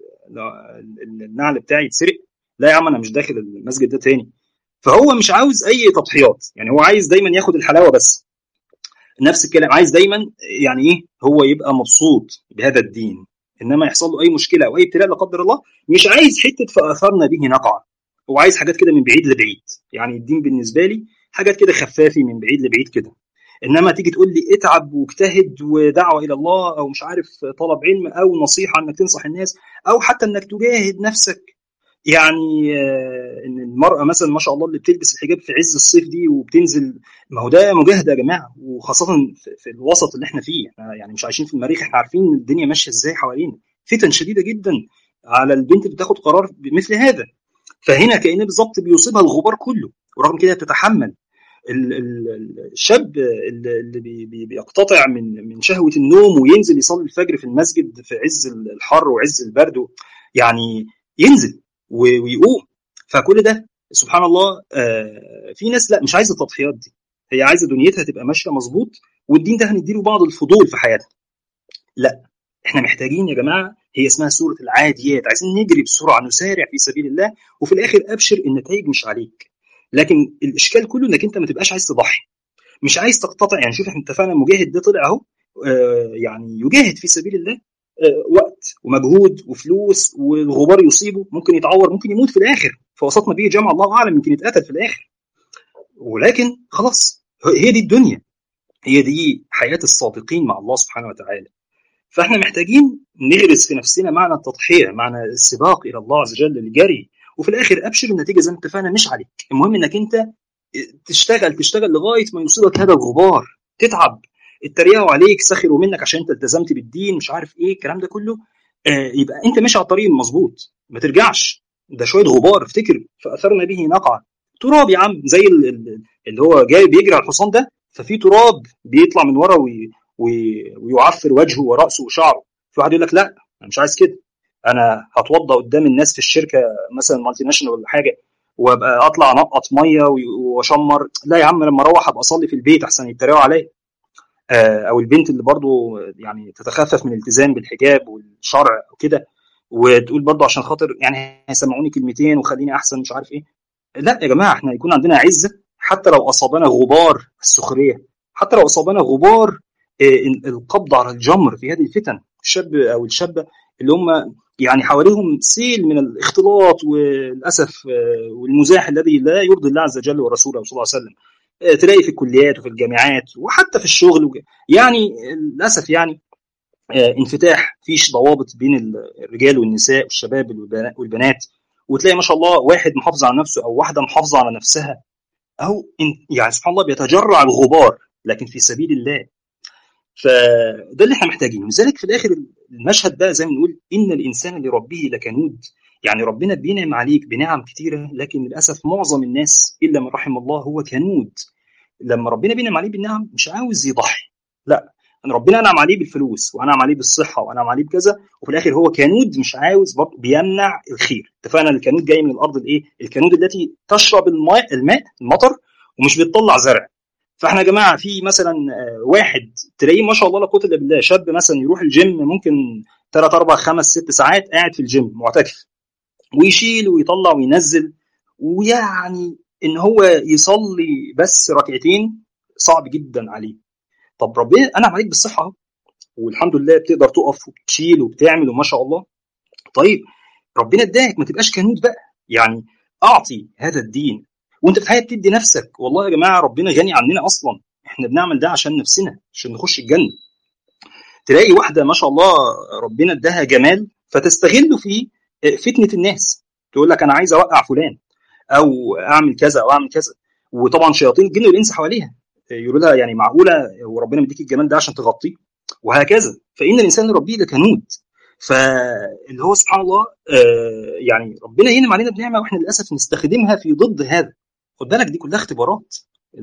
النعل بتاعي يتسرق لا يا عم انا مش داخل المسجد ده تاني فهو مش عاوز اي تضحيات يعني هو عايز دايما ياخد الحلاوه بس نفس الكلام عايز دايما يعني ايه هو يبقى مبسوط بهذا الدين انما يحصل له اي مشكله او اي ابتلاء لا قدر الله مش عايز حته فاثرنا به نقع هو عايز حاجات كده من بعيد لبعيد يعني الدين بالنسبه لي حاجات كده خفافي من بعيد لبعيد كده انما تيجي تقول لي اتعب واجتهد ودعوه الى الله او مش عارف طلب علم او نصيحه انك تنصح الناس او حتى انك تجاهد نفسك يعني ان المراه مثلا ما شاء الله اللي بتلبس الحجاب في عز الصيف دي وبتنزل ما هو ده مجاهده يا جماعه وخاصه في الوسط اللي احنا فيه احنا يعني مش عايشين في المريخ احنا عارفين الدنيا ماشيه ازاي حوالينا فتن شديده جدا على البنت اللي بتاخد قرار بمثل هذا فهنا كأنه بالظبط بيصيبها الغبار كله ورغم كده تتحمل الشاب اللي بيقتطع من من شهوه النوم وينزل يصلي الفجر في المسجد في عز الحر وعز البرد يعني ينزل ويقوم فكل ده سبحان الله في ناس لا مش عايزه التضحيات دي هي عايزه دنيتها تبقى ماشيه مظبوط والدين ده هنديله بعض الفضول في حياتنا لا احنا محتاجين يا جماعه هي اسمها سوره العاديات عايزين نجري بسرعه نسارع في سبيل الله وفي الاخر ابشر النتائج مش عليك لكن الاشكال كله انك انت ما تبقاش عايز تضحي مش عايز تقتطع يعني شوف احنا اتفقنا المجاهد ده طلع اهو آه يعني يجاهد في سبيل الله آه وقت ومجهود وفلوس والغبار يصيبه ممكن يتعور ممكن يموت في الاخر فوسطنا به جمع الله اعلم يمكن يتقتل في الاخر ولكن خلاص هي دي الدنيا هي دي حياه الصادقين مع الله سبحانه وتعالى فاحنا محتاجين نغرس في نفسنا معنى التضحيه معنى السباق الى الله عز وجل الجري وفي الاخر ابشر النتيجه زي ما اتفقنا مش عليك المهم انك انت تشتغل تشتغل لغايه ما يوصلك هذا الغبار تتعب اتريقوا عليك سخروا منك عشان انت التزمت بالدين مش عارف ايه الكلام ده كله آه يبقى انت ماشي على الطريق المظبوط ما ترجعش ده شويه غبار افتكر فاثرنا به نقعا تراب يا عم زي اللي هو جاي بيجري على الحصان ده ففي تراب بيطلع من ورا وي ويعفر وجهه وراسه وشعره في واحد يقول لك لا انا مش عايز كده انا هتوضى قدام الناس في الشركه مثلا مالتي ناشونال ولا حاجه وابقى اطلع انقط ميه واشمر لا يا عم لما اروح ابقى اصلي في البيت احسن يتريقوا عليا او البنت اللي برضو يعني تتخفف من الالتزام بالحجاب والشرع وكده وتقول برضو عشان خاطر يعني هيسمعوني كلمتين وخليني احسن مش عارف ايه لا يا جماعه احنا يكون عندنا عزه حتى لو اصابنا غبار السخريه حتى لو اصابنا غبار القبض على الجمر في هذه الفتن الشاب او الشابه اللي هم يعني حواليهم سيل من الاختلاط وللاسف والمزاح الذي لا يرضي الله عز وجل ورسوله صلى الله عليه وسلم تلاقي في الكليات وفي الجامعات وحتى في الشغل يعني للاسف يعني انفتاح فيش ضوابط بين الرجال والنساء والشباب والبنات وتلاقي ما شاء الله واحد محافظ على نفسه او واحده محافظه على نفسها او يعني سبحان الله بيتجرع الغبار لكن في سبيل الله فده اللي احنا محتاجينه لذلك في الاخر المشهد بقى زي ما بنقول ان الانسان لربه لكنود يعني ربنا بينعم عليك بنعم كتيره لكن للاسف معظم الناس الا من رحم الله هو كنود لما ربنا بينعم عليه بالنعم مش عاوز يضحي لا ان ربنا انعم عليه بالفلوس وانعم عليه بالصحه وانعم عليه بكذا وفي الاخر هو كنود مش عاوز برضه بيمنع الخير اتفقنا الكنود جاي من الارض الايه الكنود التي تشرب الماء الماء المطر ومش بتطلع زرع فاحنا يا جماعه في مثلا واحد تلاقيه ما شاء الله لا قوه الا بالله شاب مثلا يروح الجيم ممكن 3 4 5 6 ساعات قاعد في الجيم معتكف ويشيل ويطلع وينزل ويعني ان هو يصلي بس ركعتين صعب جدا عليه طب ربنا انعم عليك بالصحه اهو والحمد لله بتقدر تقف وبتشيل وبتعمل وما شاء الله طيب ربنا اداك ما تبقاش كنود بقى يعني اعطي هذا الدين وانت في الحقيقه بتدي نفسك والله يا جماعه ربنا غني عننا اصلا احنا بنعمل ده عشان نفسنا عشان نخش الجنه تلاقي واحده ما شاء الله ربنا اداها جمال فتستغله في فتنه الناس تقول لك انا عايز اوقع فلان او اعمل كذا او اعمل كذا وطبعا شياطين الجن والانس حواليها يقولوا لها يعني معقوله وربنا مديك الجمال ده عشان تغطيه وهكذا فان الانسان ربيه لكنود فاللي هو سبحان الله آه يعني ربنا ينعم علينا بنعمه واحنا للاسف نستخدمها في ضد هذا خد بالك دي كلها اختبارات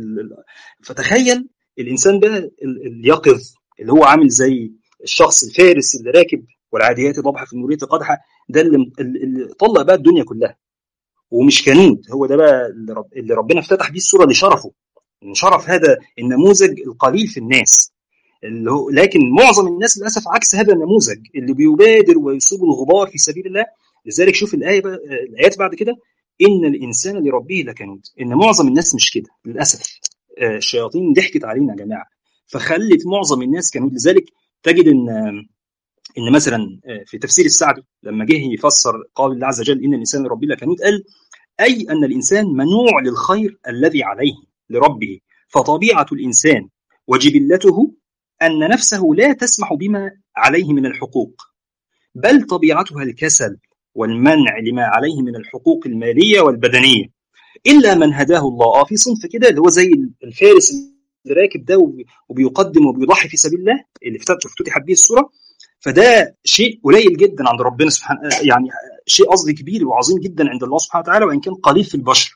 فتخيل الانسان بقى اليقظ اللي هو عامل زي الشخص الفارس اللي راكب والعاديات ضبحه في المرية قدحه ده اللي, اللي طلق بقى الدنيا كلها ومش كنود هو ده بقى اللي ربنا افتتح بيه السوره لشرفه ان شرف هذا النموذج القليل في الناس اللي هو لكن معظم الناس للاسف عكس هذا النموذج اللي بيبادر ويصيب الغبار في سبيل الله لذلك شوف الايه بقى الايات بعد كده ان الانسان لربه لكنود ان معظم الناس مش كده للاسف الشياطين ضحكت علينا يا جماعه فخلت معظم الناس كنود لذلك تجد ان ان مثلا في تفسير السعدي لما جه يفسر قول الله عز وجل ان الانسان لربه لكنود قال اي ان الانسان منوع للخير الذي عليه لربه فطبيعه الانسان وجبلته ان نفسه لا تسمح بما عليه من الحقوق بل طبيعتها الكسل والمنع لما عليه من الحقوق الماليه والبدنيه الا من هداه الله اه في صنف كده اللي هو زي الفارس اللي راكب ده وبيقدم وبيضحي في سبيل الله اللي افتتحت به السوره فده شيء قليل جدا عند ربنا سبحانه يعني شيء قصدي كبير وعظيم جدا عند الله سبحانه وتعالى وان كان قليل في البشر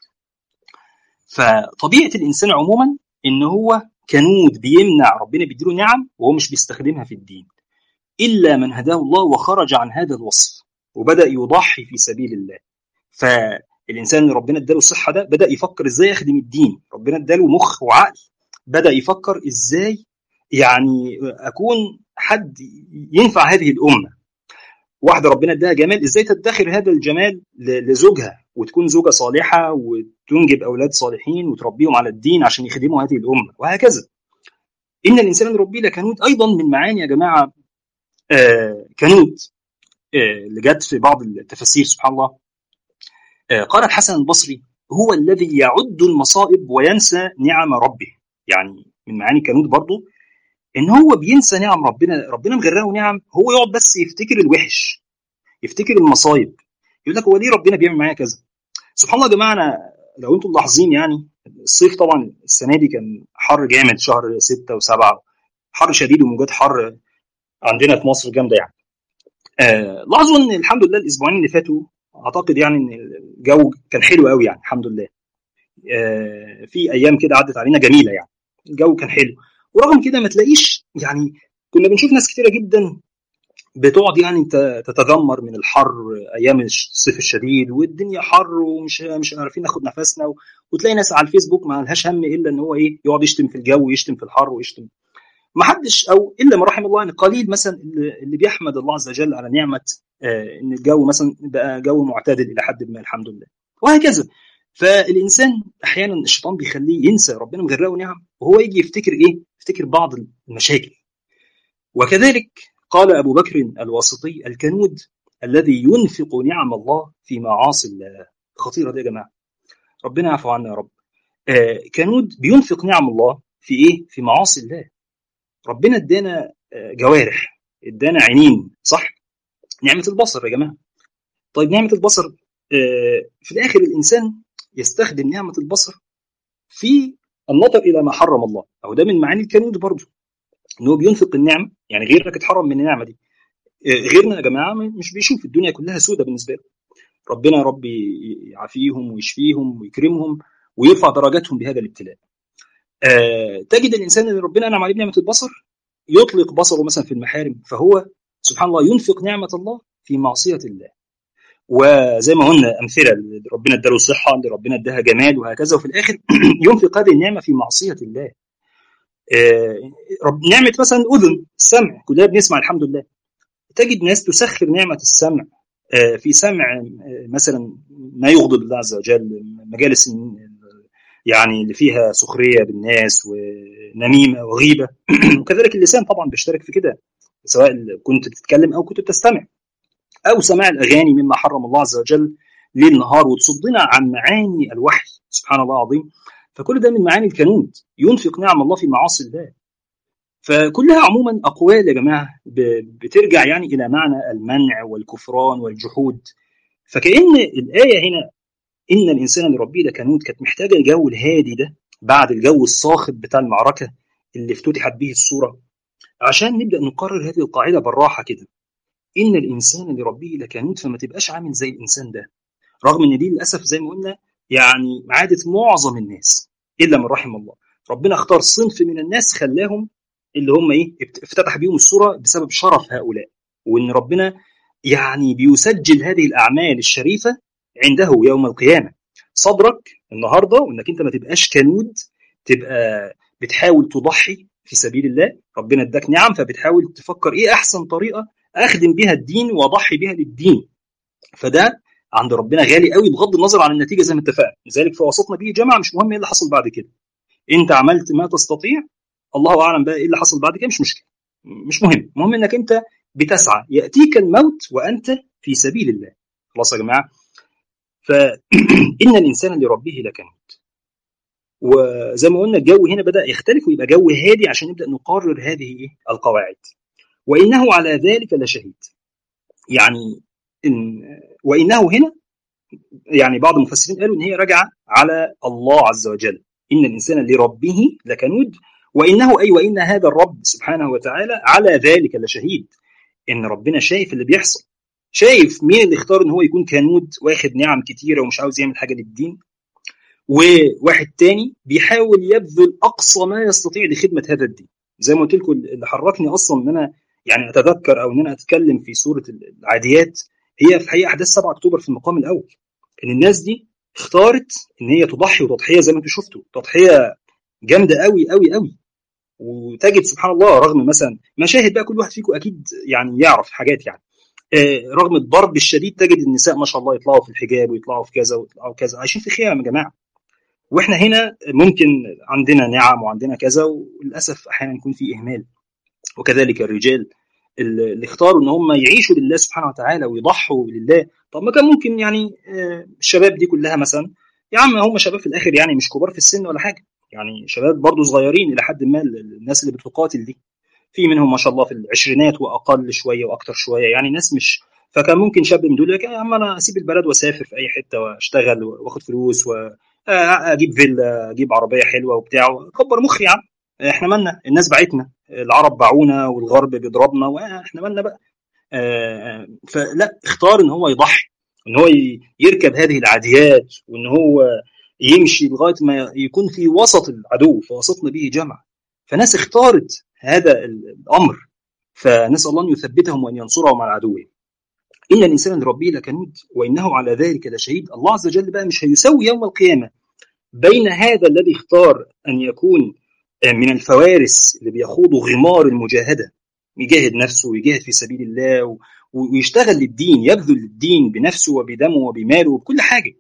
فطبيعه الانسان عموما ان هو كنود بيمنع ربنا بيديله نعم وهو مش بيستخدمها في الدين الا من هداه الله وخرج عن هذا الوصف وبدا يضحي في سبيل الله فالانسان اللي ربنا اداله الصحه ده بدا يفكر ازاي يخدم الدين ربنا اداله مخ وعقل بدا يفكر ازاي يعني اكون حد ينفع هذه الامه واحده ربنا اداها جمال ازاي تدخر هذا الجمال لزوجها وتكون زوجه صالحه وتنجب اولاد صالحين وتربيهم على الدين عشان يخدموا هذه الامه وهكذا ان الانسان ربي لكنود ايضا من معاني يا جماعه آه كنود آه اللي جت في بعض التفاسير سبحان الله آه قال الحسن البصري هو الذي يعد المصائب وينسى نعم ربه يعني من معاني كنود برضه ان هو بينسى نعم ربنا ربنا مغرقه نعم هو يقعد بس يفتكر الوحش يفتكر المصايب يقول لك هو ليه ربنا بيعمل معايا كذا سبحان الله يا جماعه انا لو انتم ملاحظين يعني الصيف طبعا السنه دي كان حر جامد شهر 6 و7 حر شديد وموجات حر عندنا في مصر جامده يعني آه لاحظوا ان الحمد لله الاسبوعين اللي فاتوا اعتقد يعني ان الجو كان حلو قوي يعني الحمد لله آه في ايام كده عدت علينا جميله يعني الجو كان حلو ورغم كده ما تلاقيش يعني كنا بنشوف ناس كتيره جدا بتقعد يعني تتذمر من الحر ايام الصيف الشديد والدنيا حر ومش مش عارفين ناخد نفسنا و... وتلاقي ناس على الفيسبوك ما لهاش هم الا ان هو ايه يقعد يشتم في الجو ويشتم في الحر ويشتم ما حدش او الا من رحم الله يعني قليل مثلا اللي بيحمد الله عز وجل على نعمه آه ان الجو مثلا بقى جو معتدل الى حد ما الحمد لله وهكذا فالانسان احيانا الشيطان بيخليه ينسى ربنا مغرقه نعم وهو يجي يفتكر ايه؟ يفتكر بعض المشاكل وكذلك قال ابو بكر الواسطي الكنود الذي ينفق نعم الله في معاصي الله خطيره دي يا جماعه ربنا يعفو عنا يا رب آه كنود بينفق نعم الله في ايه؟ في معاصي الله ربنا ادانا آه جوارح ادانا عينين صح؟ نعمه البصر يا جماعه طيب نعمه البصر آه في الاخر الانسان يستخدم نعمه البصر في النظر الى ما حرم الله او ده من معاني الكنود برضه ان هو بينفق النعمه يعني غيرك اتحرم من النعمه دي غيرنا يا جماعه مش بيشوف الدنيا كلها سودة بالنسبه له ربنا يا رب يعافيهم ويشفيهم ويكرمهم ويرفع درجاتهم بهذا الابتلاء آه تجد الانسان اللي ربنا انعم عليه بنعمه البصر يطلق بصره مثلا في المحارم فهو سبحان الله ينفق نعمه الله في معصيه الله وزي ما قلنا امثله اللي ربنا اداله صحه اللي ربنا اداها جمال وهكذا وفي الاخر ينفق هذه النعمه في معصيه الله آه رب نعمه مثلا اذن السمع كلنا بنسمع الحمد لله تجد ناس تسخر نعمه السمع آه في سمع آه مثلا ما يغضب الله عز وجل مجالس يعني اللي فيها سخريه بالناس ونميمه وغيبه وكذلك اللسان طبعا بيشترك في كده سواء كنت بتتكلم او كنت بتستمع او سماع الاغاني مما حرم الله عز وجل ليل نهار وتصدنا عن معاني الوحي سبحان الله العظيم فكل ده من معاني الكنود ينفق نعم الله في معاصي الله فكلها عموما اقوال يا جماعه بترجع يعني الى معنى المنع والكفران والجحود فكأن الايه هنا ان الانسان لربه لكنود كانت محتاجه الجو الهادي ده بعد الجو الصاخب بتاع المعركه اللي افتتحت به الصوره عشان نبدا نقرر هذه القاعده بالراحه كده ان الانسان لربه لكنود فما تبقاش عامل زي الانسان ده رغم ان دي للاسف زي ما قلنا يعني عاده معظم الناس الا من رحم الله ربنا اختار صنف من الناس خلاهم اللي هم ايه افتتح بيهم الصوره بسبب شرف هؤلاء وان ربنا يعني بيسجل هذه الاعمال الشريفه عنده يوم القيامه صبرك النهارده وانك انت ما تبقاش كنود تبقى بتحاول تضحي في سبيل الله ربنا اداك نعم فبتحاول تفكر ايه احسن طريقه اخدم بيها الدين واضحي بيها للدين فده عند ربنا غالي قوي بغض النظر عن النتيجه زي ما اتفقنا لذلك في وسطنا به جماعه مش مهم ايه اللي حصل بعد كده انت عملت ما تستطيع الله اعلم بقى ايه اللي حصل بعد كده مش مشكله مش مهم المهم انك انت بتسعى ياتيك الموت وانت في سبيل الله خلاص يا جماعه فان الانسان لربه لكنود وزي ما قلنا الجو هنا بدا يختلف ويبقى جو هادي عشان نبدا نقرر هذه ايه القواعد وانه على ذلك لشهيد يعني إن وانه هنا يعني بعض المفسرين قالوا ان هي راجعه على الله عز وجل ان الانسان لربه لكنود وانه اي وان هذا الرب سبحانه وتعالى على ذلك لشهيد ان ربنا شايف اللي بيحصل شايف مين اللي اختار ان هو يكون كنود واخد نعم كتيره ومش عاوز يعمل حاجه للدين وواحد تاني بيحاول يبذل اقصى ما يستطيع لخدمه هذا الدين زي ما قلت لكم اللي حركني اصلا ان انا يعني اتذكر او ان انا اتكلم في سوره العاديات هي في حقيقه احداث 7 اكتوبر في المقام الاول ان الناس دي اختارت ان هي تضحي وتضحيه زي ما انتم شفتوا تضحيه جامده قوي قوي قوي وتجد سبحان الله رغم مثلا مشاهد بقى كل واحد فيكم اكيد يعني يعرف حاجات يعني آه رغم الضرب الشديد تجد النساء ما شاء الله يطلعوا في الحجاب ويطلعوا في كذا ويطلعوا كذا عايشين في خيام يا جماعه واحنا هنا ممكن عندنا نعم وعندنا كذا وللاسف احيانا يكون في اهمال وكذلك الرجال اللي اختاروا ان هم يعيشوا لله سبحانه وتعالى ويضحوا لله طب ما كان ممكن يعني الشباب دي كلها مثلا يا عم هم شباب في الاخر يعني مش كبار في السن ولا حاجه يعني شباب برضو صغيرين الى حد ما الناس اللي بتقاتل دي في منهم ما شاء الله في العشرينات واقل شويه واكتر شويه يعني ناس مش فكان ممكن شاب من دول يا عم انا اسيب البلد واسافر في اي حته واشتغل واخد فلوس واجيب فيلا اجيب عربيه حلوه وبتاع كبر مخي يا عم احنا مالنا الناس باعتنا العرب باعونا والغرب بيضربنا واحنا مالنا بقى فلا اختار ان هو يضحي ان هو يركب هذه العاديات وان هو يمشي لغايه ما يكون في وسط العدو فوسطنا به جمع فناس اختارت هذا الامر فنسال الله ان يثبتهم وان ينصرهم على عدوهم ان الانسان لربه لكنود وانه على ذلك لشهيد الله عز وجل بقى مش هيسوي يوم القيامه بين هذا الذي اختار ان يكون من الفوارس اللي بيخوضوا غمار المجاهده يجاهد نفسه ويجاهد في سبيل الله ويشتغل للدين يبذل للدين بنفسه وبدمه وبماله وبكل حاجه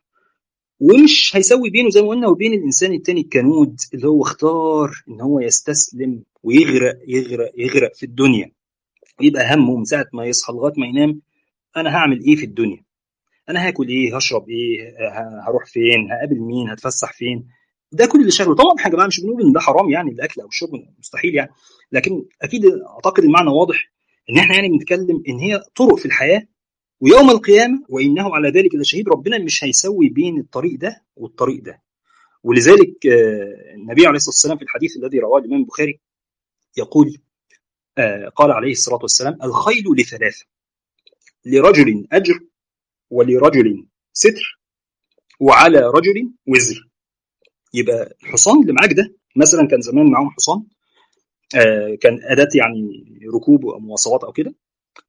ومش هيسوي بينه زي ما قلنا وبين الانسان التاني الكنود اللي هو اختار ان هو يستسلم ويغرق يغرق يغرق في الدنيا يبقى همه من ساعه ما يصحى لغايه ما ينام انا هعمل ايه في الدنيا انا هاكل ايه هشرب ايه هروح فين هقابل مين هتفسح فين ده كل اللي شغله طبعا يا جماعه مش بنقول ان ده حرام يعني الاكل او الشرب مستحيل يعني لكن اكيد اعتقد المعنى واضح ان احنا يعني بنتكلم ان هي طرق في الحياه ويوم القيامه وانه على ذلك لشهيد ربنا مش هيسوي بين الطريق ده والطريق ده ولذلك النبي عليه الصلاه والسلام في الحديث الذي رواه الامام البخاري يقول قال عليه الصلاه والسلام الخيل لثلاثه لرجل اجر ولرجل ستر وعلى رجل وزر يبقى الحصان اللي معاك ده مثلا كان زمان معاهم حصان آه كان اداه يعني ركوب ومواصلات او كده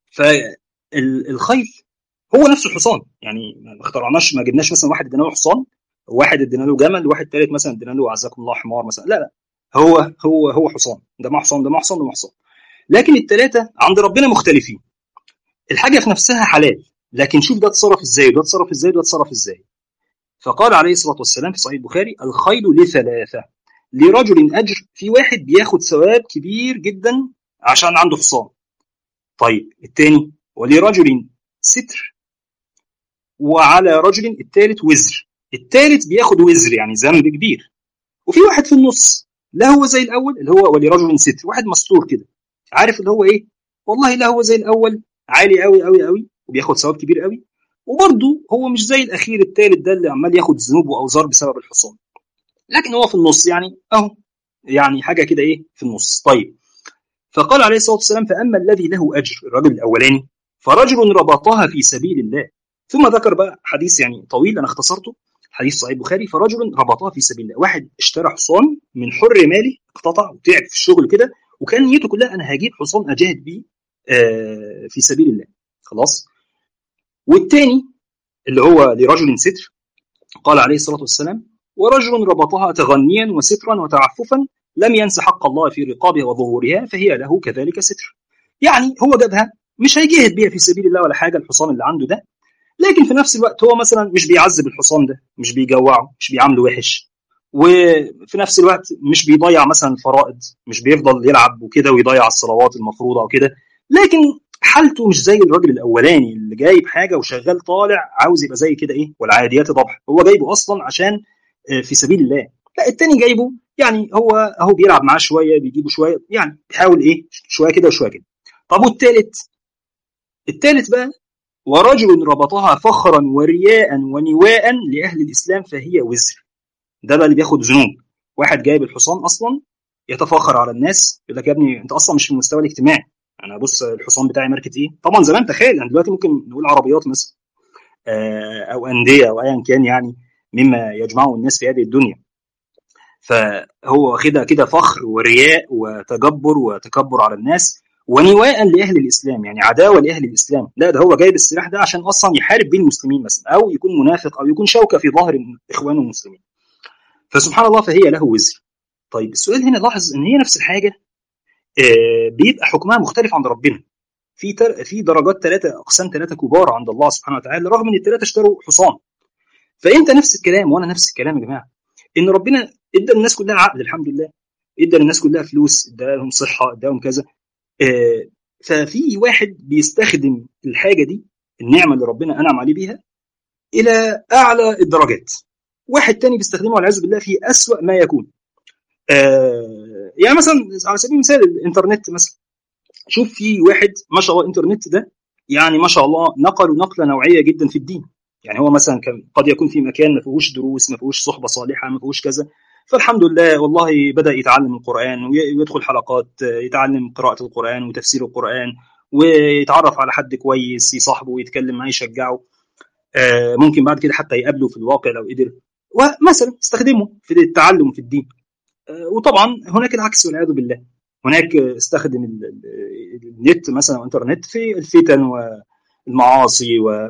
فالخيل هو نفسه الحصان يعني ما اخترعناش ما جبناش مثلا واحد ادينا له حصان وواحد ادينا له جمل وواحد ثالث مثلا ادينا له عزكم الله حمار مثلا لا لا هو هو هو حصان ده مع حصان ده مع حصان ده مع حصان لكن الثلاثه عند ربنا مختلفين الحاجه في نفسها حلال لكن شوف ده اتصرف ازاي وده اتصرف ازاي وده اتصرف ازاي فقال عليه الصلاه والسلام في صحيح البخاري الخيل لثلاثه لرجل اجر في واحد بياخد ثواب كبير جدا عشان عنده حصان طيب الثاني ولرجل ستر وعلى رجل الثالث وزر الثالث بياخد وزر يعني ذنب كبير وفي واحد في النص لا هو زي الاول اللي هو ولرجل ستر واحد مستور كده عارف اللي هو ايه والله لا هو زي الاول عالي قوي قوي قوي وبياخد ثواب كبير قوي وبرضه هو مش زي الاخير الثالث ده اللي عمال ياخد ذنوب واوزار بسبب الحصان لكن هو في النص يعني اهو يعني حاجه كده ايه في النص طيب فقال عليه الصلاه والسلام فاما الذي له اجر الرجل الاولاني فرجل ربطها في سبيل الله ثم ذكر بقى حديث يعني طويل انا اختصرته حديث صحيح البخاري فرجل ربطها في سبيل الله واحد اشترى حصان من حر مالي اقتطع وتعب في الشغل كده وكان نيته كلها انا هجيب حصان اجاهد بيه آه في سبيل الله خلاص والتاني اللي هو لرجل ستر قال عليه الصلاه والسلام ورجل ربطها تغنيا وسترا وتعففا لم ينس حق الله في رقابها وظهورها فهي له كذلك ستر يعني هو جابها مش هيجاهد بيها في سبيل الله ولا حاجه الحصان اللي عنده ده لكن في نفس الوقت هو مثلا مش بيعذب الحصان ده مش بيجوعه مش بيعامله وحش وفي نفس الوقت مش بيضيع مثلا الفرائض مش بيفضل يلعب وكده ويضيع الصلوات المفروضه وكده لكن حالته مش زي الراجل الاولاني اللي جايب حاجه وشغال طالع عاوز يبقى زي كده ايه والعاديات ضبح هو جايبه اصلا عشان في سبيل الله لا التاني جايبه يعني هو اهو بيلعب معاه شويه بيجيبه شويه يعني بيحاول ايه شويه كده وشويه كده طب والتالت التالت بقى ورجل ربطها فخرا ورياء ونواء لاهل الاسلام فهي وزر ده بقى اللي بياخد ذنوب واحد جايب الحصان اصلا يتفاخر على الناس يقول لك يا ابني انت اصلا مش في المستوى الاجتماعي انا بص الحصان بتاعي ماركه ايه طبعا زمان تخيل يعني دلوقتي ممكن نقول عربيات مثلا او انديه او ايا كان يعني مما يجمعه الناس في هذه الدنيا فهو واخدها كده فخر ورياء وتجبر وتكبر على الناس ونواء لاهل الاسلام يعني عداوه لاهل الاسلام لا ده هو جايب السلاح ده عشان اصلا يحارب بين المسلمين مثلا او يكون منافق او يكون شوكه في ظهر اخوانه المسلمين فسبحان الله فهي له وزر طيب السؤال هنا لاحظ ان هي نفس الحاجه بيبقى حكمها مختلف عند ربنا في تر... في درجات ثلاثه اقسام ثلاثه كبار عند الله سبحانه وتعالى رغم ان الثلاثه اشتروا حصان فانت نفس الكلام وانا نفس الكلام يا جماعه ان ربنا ادى للناس كلها عقل الحمد لله ادى للناس كلها فلوس ادى لهم صحه اداهم كذا آه ففي واحد بيستخدم الحاجه دي النعمه اللي ربنا انعم عليه بيها الى اعلى الدرجات واحد تاني بيستخدمه والعياذ بالله في اسوا ما يكون آه يعني مثلا على سبيل المثال الانترنت مثلا شوف في واحد ما شاء الله الانترنت ده يعني ما شاء الله نقلوا نقله نوعيه جدا في الدين يعني هو مثلا كان قد يكون في مكان ما فيهوش دروس ما فيهوش صحبه صالحه ما فيهوش كذا فالحمد لله والله بدا يتعلم القران ويدخل حلقات يتعلم قراءه القران وتفسير القران ويتعرف على حد كويس يصاحبه ويتكلم معاه يشجعه ممكن بعد كده حتى يقابله في الواقع لو قدر ومثلا يستخدمه في التعلم في الدين وطبعا هناك العكس والعياذ بالله هناك استخدم النت مثلا الانترنت في الفتن والمعاصي و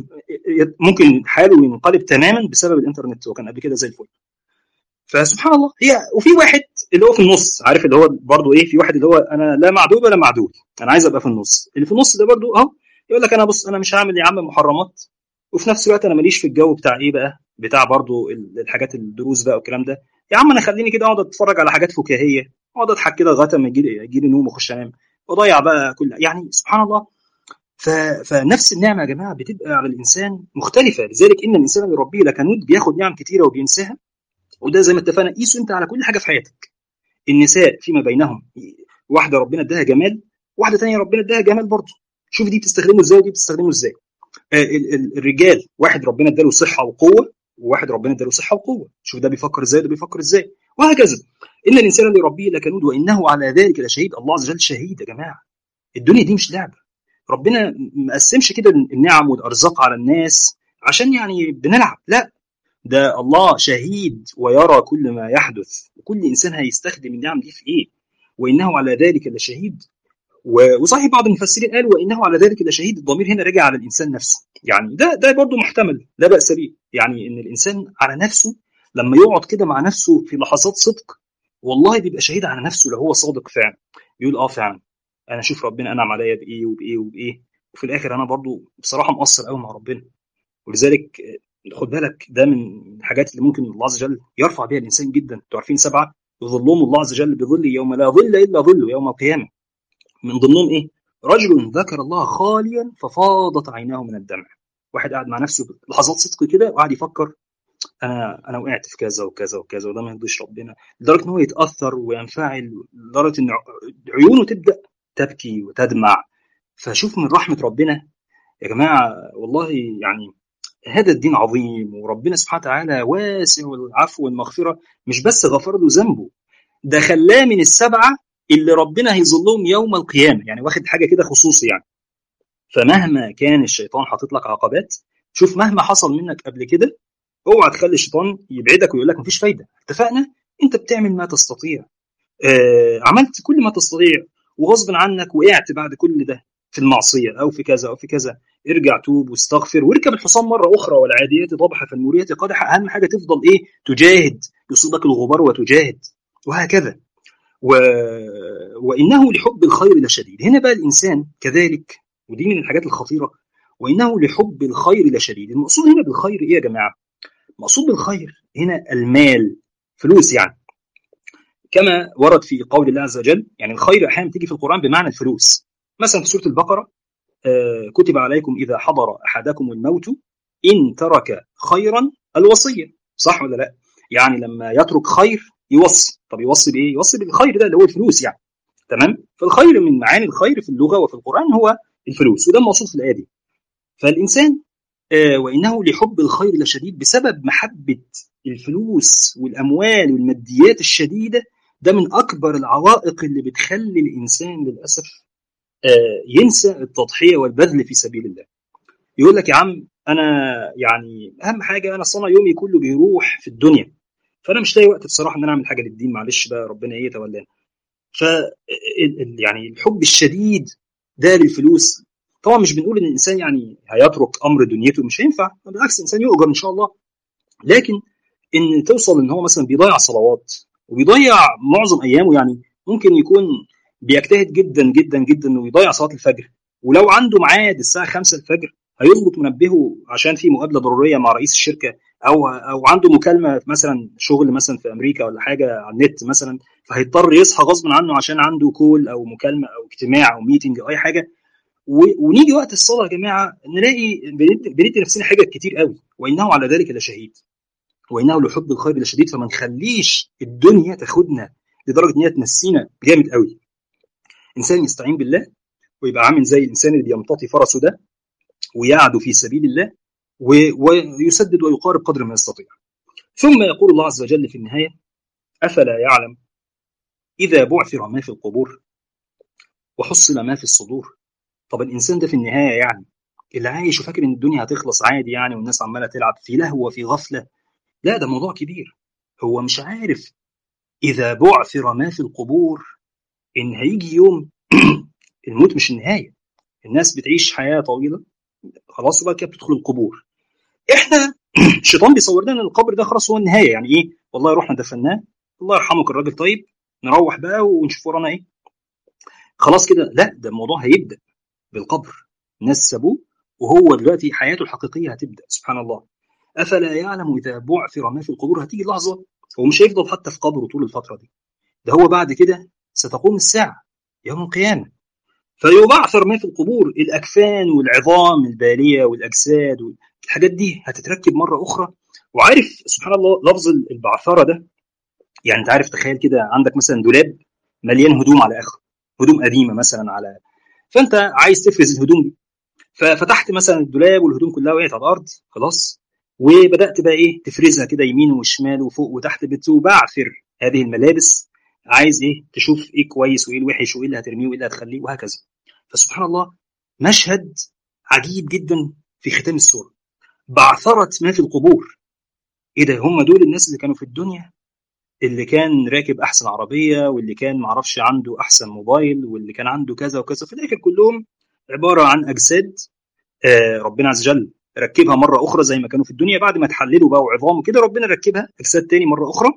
ممكن حاله ينقلب تماما بسبب الانترنت وكان قبل كده زي الفل فسبحان الله هي وفي واحد اللي هو في النص عارف اللي هو برضه ايه في واحد اللي هو انا لا معدود ولا معدود انا عايز ابقى في النص اللي في النص ده برضه اهو يقول لك انا بص انا مش هعمل يا عم محرمات وفي نفس الوقت انا ماليش في الجو بتاع ايه بقى بتاع برضه الحاجات الدروس بقى والكلام ده يا عم انا خليني كده اقعد اتفرج على حاجات فكاهيه اقعد اضحك كده لغايه ما يجي لي نوم واخش انام واضيع بقى كل يعني سبحان الله ف... فنفس النعمه يا جماعه بتبقى على الانسان مختلفه لذلك ان الانسان اللي ربيه لكنود بياخد نعم كتيره وبينساها وده زي ما اتفقنا قيسه انت على كل حاجه في حياتك النساء فيما بينهم واحده ربنا اداها جمال واحده ثانيه ربنا اداها جمال برضه شوف دي بتستخدمه ازاي ودي بتستخدمه ازاي آه الرجال واحد ربنا اداله صحه وقوه وواحد ربنا اداله صحه وقوه شوف ده بيفكر ازاي وده بيفكر ازاي وهكذا ان الانسان اللي يربيه لكنود وانه على ذلك لشهيد الله عز وجل شهيد يا جماعه الدنيا دي مش لعبه ربنا ما قسمش كده النعم والارزاق على الناس عشان يعني بنلعب لا ده الله شهيد ويرى كل ما يحدث وكل انسان هيستخدم النعم دي في ايه وانه على ذلك لشهيد وصحيح بعض المفسرين قال وانه على ذلك لشهيد الضمير هنا راجع على الانسان نفسه يعني ده ده برضه محتمل لا باس به يعني ان الانسان على نفسه لما يقعد كده مع نفسه في لحظات صدق والله بيبقى شهيد على نفسه لو هو صادق فعلا يقول اه فعلا انا اشوف ربنا انعم عليا بايه وبايه وبايه وفي الاخر انا برضه بصراحه مقصر قوي مع ربنا ولذلك خد بالك ده من الحاجات اللي ممكن الله عز وجل يرفع بها الانسان جدا انتوا عارفين سبعه يظلهم الله عز وجل بظل يوم لا ظل الا ظله يوم القيامه من ضمنهم ايه؟ رجل ذكر الله خاليا ففاضت عيناه من الدمع واحد قاعد مع نفسه لحظات صدق كده وقاعد يفكر انا انا وقعت في كذا وكذا وكذا وده ما يرضيش ربنا لدرجه ان هو يتاثر وينفعل لدرجه ان عيونه تبدا تبكي وتدمع فشوف من رحمه ربنا يا جماعه والله يعني هذا الدين عظيم وربنا سبحانه وتعالى واسع العفو والمغفره مش بس غفر له ذنبه ده خلاه من السبعه اللي ربنا هيظلهم يوم القيامه يعني واخد حاجه كده خصوصي يعني فمهما كان الشيطان حاطط لك عقبات شوف مهما حصل منك قبل كده اوعى تخلي الشيطان يبعدك ويقول لك مفيش فايده اتفقنا انت بتعمل ما تستطيع آه عملت كل ما تستطيع وغصب عنك وقعت بعد كل ده في المعصيه او في كذا او في كذا ارجع توب واستغفر واركب الحصان مره اخرى والعاديات ضبحا فالموريات قدحا اهم حاجه تفضل ايه تجاهد يصيبك الغبار وتجاهد وهكذا و... وانه لحب الخير لشديد هنا بقى الانسان كذلك ودي من الحاجات الخطيره وانه لحب الخير لشديد المقصود هنا بالخير ايه يا جماعه المقصود بالخير هنا المال فلوس يعني كما ورد في قول الله عز وجل يعني الخير احيانا تيجي في القران بمعنى الفلوس مثلا في سوره البقره آه كتب عليكم اذا حضر احدكم الموت ان ترك خيرا الوصيه صح ولا لا يعني لما يترك خير يوصي طب يوصي بايه يوصي بالخير ده اللي هو الفلوس يعني تمام فالخير من معاني الخير في اللغه وفي القران هو الفلوس وده الموصوف في الايه دي فالانسان آه وانه لحب الخير لشديد بسبب محبه الفلوس والاموال والماديات الشديده ده من اكبر العوائق اللي بتخلي الانسان للاسف آه ينسى التضحيه والبذل في سبيل الله يقول لك يا عم انا يعني اهم حاجه انا اصلا يومي كله بيروح في الدنيا فانا مش لاقي وقت بصراحه ان انا اعمل حاجه للدين معلش بقى ربنا ايه يتولانا ف يعني الحب الشديد ده للفلوس طبعا مش بنقول ان الانسان يعني هيترك امر دنيته مش هينفع بالعكس الانسان يؤجر ان شاء الله لكن ان توصل ان هو مثلا بيضيع صلوات وبيضيع معظم ايامه يعني ممكن يكون بيجتهد جدا جدا جدا انه يضيع صلاه الفجر ولو عنده ميعاد الساعه 5 الفجر هيظبط منبهه عشان في مقابله ضروريه مع رئيس الشركه او او عنده مكالمه مثلا شغل مثلا في امريكا ولا حاجه على النت مثلا فهيضطر يصحى غصب عنه عشان عنده كول او مكالمه او اجتماع او ميتنج او اي حاجه ونيجي وقت الصلاه يا جماعه نلاقي بندي نفسنا حاجات كتير قوي وانه على ذلك لشهيد وانه لحب الخير لشديد فما نخليش الدنيا تاخدنا لدرجه ان هي تنسينا جامد قوي انسان يستعين بالله ويبقى عامل زي الانسان اللي بيمتطي فرسه ده ويعدو في سبيل الله ويسدد ويقارب قدر ما يستطيع ثم يقول الله عز وجل في النهايه افلا يعلم اذا بعثر ما في القبور وحصل ما في الصدور طب الانسان ده في النهايه يعني اللي عايش وفاكر ان الدنيا هتخلص عادي يعني والناس عماله تلعب في لهو وفي غفله لا ده موضوع كبير هو مش عارف اذا بعثر ما في القبور ان هيجي يوم الموت مش النهايه الناس بتعيش حياه طويله خلاص بقى كده بتدخل القبور احنا الشيطان بيصور لنا ان القبر ده خلاص هو النهايه يعني ايه والله رحنا دفناه الله يرحمك الراجل طيب نروح بقى ونشوف ورانا ايه خلاص كده لا ده الموضوع هيبدا بالقبر الناس سابوه وهو دلوقتي حياته الحقيقيه هتبدا سبحان الله افلا يعلم اذا بعثر ما في القبور هتيجي لحظه هو مش هيفضل حتى في قبره طول الفتره دي ده هو بعد كده ستقوم الساعه يوم القيامه فيبعثر ما في القبور الاكفان والعظام الباليه والاجساد الحاجات دي هتتركب مره اخرى وعارف سبحان الله لفظ البعثره ده يعني انت عارف تخيل كده عندك مثلا دولاب مليان هدوم على اخره هدوم قديمه مثلا على فانت عايز تفرز الهدوم دي ففتحت مثلا الدولاب والهدوم كلها وقعت على الارض خلاص وبدات بقى ايه تفرزها كده يمين وشمال وفوق وتحت بتبعثر هذه الملابس عايز ايه تشوف ايه كويس وايه الوحش وايه اللي هترميه وايه اللي هتخليه وهكذا فسبحان الله مشهد عجيب جدا في ختام السوره بعثره ما في القبور ايه ده هم دول الناس اللي كانوا في الدنيا اللي كان راكب احسن عربيه واللي كان معرفش عنده احسن موبايل واللي كان عنده كذا وكذا في الاخر كلهم عباره عن اجساد آه ربنا عز وجل ركبها مره اخرى زي ما كانوا في الدنيا بعد ما تحللوا بقى وعظام وكده ربنا ركبها اجساد تاني مره اخرى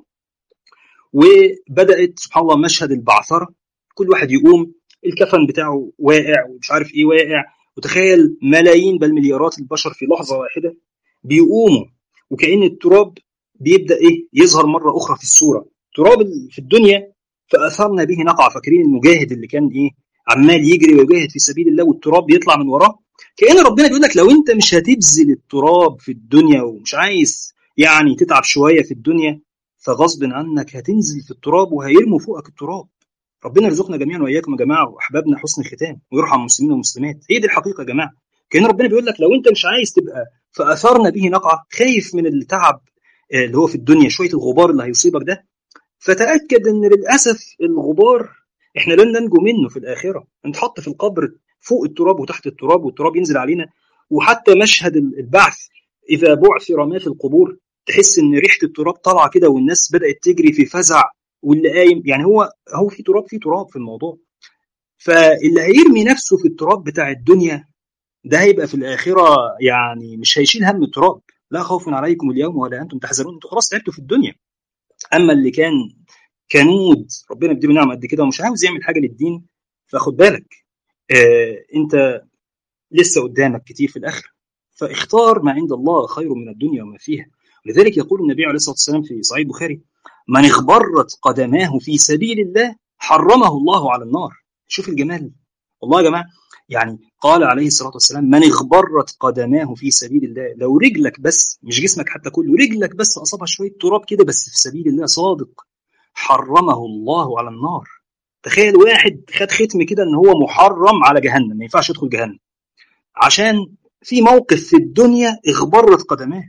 وبدات سبحان الله مشهد البعثره كل واحد يقوم الكفن بتاعه واقع ومش عارف ايه واقع وتخيل ملايين بل مليارات البشر في لحظه واحده بيقوموا وكأن التراب بيبدا ايه يظهر مره اخرى في الصوره تراب في الدنيا فاثرنا به نقع فاكرين المجاهد اللي كان ايه عمال يجري ويجاهد في سبيل الله والتراب بيطلع من وراه كأن ربنا بيقول لك لو انت مش هتبذل التراب في الدنيا ومش عايز يعني تتعب شويه في الدنيا فغصب عنك هتنزل في التراب وهيرموا فوقك التراب ربنا يرزقنا جميعا واياكم يا جماعه واحبابنا حسن الختام ويرحم المسلمين والمسلمات هي دي الحقيقه يا جماعه كان ربنا بيقول لك لو انت مش عايز تبقى فاثرنا به نقعه خايف من التعب اللي هو في الدنيا شويه الغبار اللي هيصيبك ده فتاكد ان للاسف الغبار احنا لن ننجو منه في الاخره نتحط في القبر فوق التراب وتحت التراب والتراب ينزل علينا وحتى مشهد البعث اذا بعثر ما في القبور تحس ان ريحه التراب طالعه كده والناس بدات تجري في فزع واللي قايم يعني هو هو في تراب في تراب في الموضوع فاللي هيرمي نفسه في التراب بتاع الدنيا ده هيبقى في الاخره يعني مش هيشيل هم التراب لا خوف عليكم اليوم ولا انتم تحزنون انتوا خلاص تعبتوا في الدنيا اما اللي كان كنود ربنا يديله نعمه قد كده ومش عاوز يعمل حاجه للدين فخد بالك آه انت لسه قدامك كتير في الاخره فاختار ما عند الله خير من الدنيا وما فيها لذلك يقول النبي عليه الصلاه والسلام في صحيح البخاري من اغبرت قدماه في سبيل الله حرمه الله على النار شوف الجمال والله يا جماعه يعني قال عليه الصلاه والسلام من اغبرت قدماه في سبيل الله لو رجلك بس مش جسمك حتى كله رجلك بس اصابها شويه تراب كده بس في سبيل الله صادق حرمه الله على النار تخيل واحد خد ختم كده ان هو محرم على جهنم ما ينفعش يدخل جهنم عشان في موقف في الدنيا اغبرت قدماه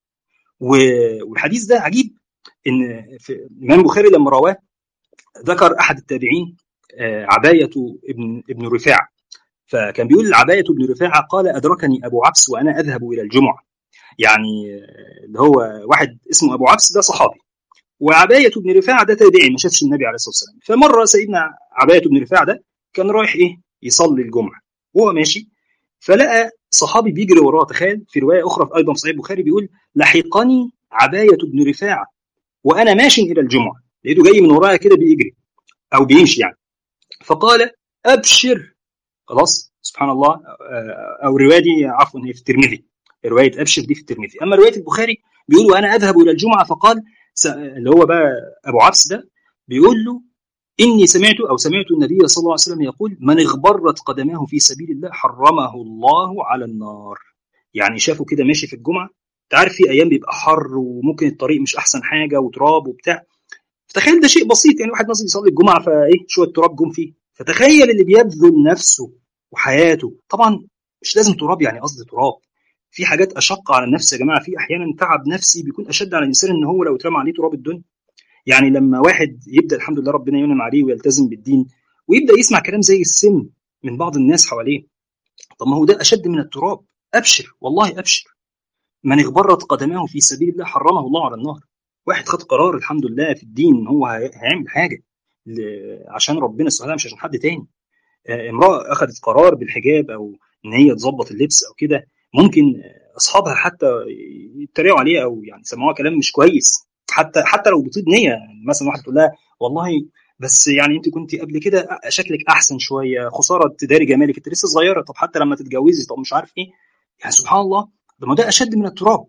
والحديث ده عجيب ان في الامام البخاري لما رواه ذكر احد التابعين عبايه ابن ابن رفاعه فكان بيقول عبايه ابن رفاعه قال ادركني ابو عبس وانا اذهب الى الجمعه يعني اللي هو واحد اسمه ابو عبس ده صحابي وعبايه بن رفاعه ده تابعي ما شافش النبي عليه الصلاه والسلام فمره سيدنا عبايه بن رفاعه ده كان رايح ايه يصلي الجمعه وهو ماشي فلقى صحابي بيجري وراه تخيل في روايه اخرى ايضا في صحيح البخاري بيقول لحقني عبايه بن رفاعه وانا ماشي الى الجمعه لقيته جاي من ورايا كده بيجري او بيمشي يعني فقال ابشر خلاص سبحان الله او الروايه دي عفوا هي في الترمذي روايه ابشر دي في الترمذي اما روايه البخاري بيقول وانا اذهب الى الجمعه فقال اللي هو بقى ابو عبس ده بيقول له اني سمعت او سمعت النبي صلى الله عليه وسلم يقول من اغبرت قدماه في سبيل الله حرمه الله على النار يعني شافه كده ماشي في الجمعه انت عارف في ايام بيبقى حر وممكن الطريق مش احسن حاجه وتراب وبتاع فتخيل ده شيء بسيط يعني واحد نازل يصلي الجمعه فايه شويه تراب جم فيه فتخيل اللي بيبذل نفسه وحياته طبعا مش لازم تراب يعني قصدي تراب في حاجات اشق على النفس يا جماعه في احيانا تعب نفسي بيكون اشد على الانسان ان هو لو اترمى عليه تراب الدنيا يعني لما واحد يبدا الحمد لله ربنا ينعم عليه ويلتزم بالدين ويبدا يسمع كلام زي السم من بعض الناس حواليه طب ما هو ده اشد من التراب ابشر والله ابشر من اغبرت قدماه في سبيل الله حرمه الله على النار واحد خد قرار الحمد لله في الدين ان هو هيعمل حاجه عشان ربنا سبحانه مش عشان حد تاني امراه اخذت قرار بالحجاب او ان هي تظبط اللبس او كده ممكن اصحابها حتى يتريقوا عليها او يعني سمعوها كلام مش كويس حتى حتى لو بطيب نيه يعني مثلا واحده تقول لها والله بس يعني انت كنت قبل كده شكلك احسن شويه خساره تداري جمالك انت لسه صغيره طب حتى لما تتجوزي طب مش عارف ايه يعني سبحان الله ده ما ده اشد من التراب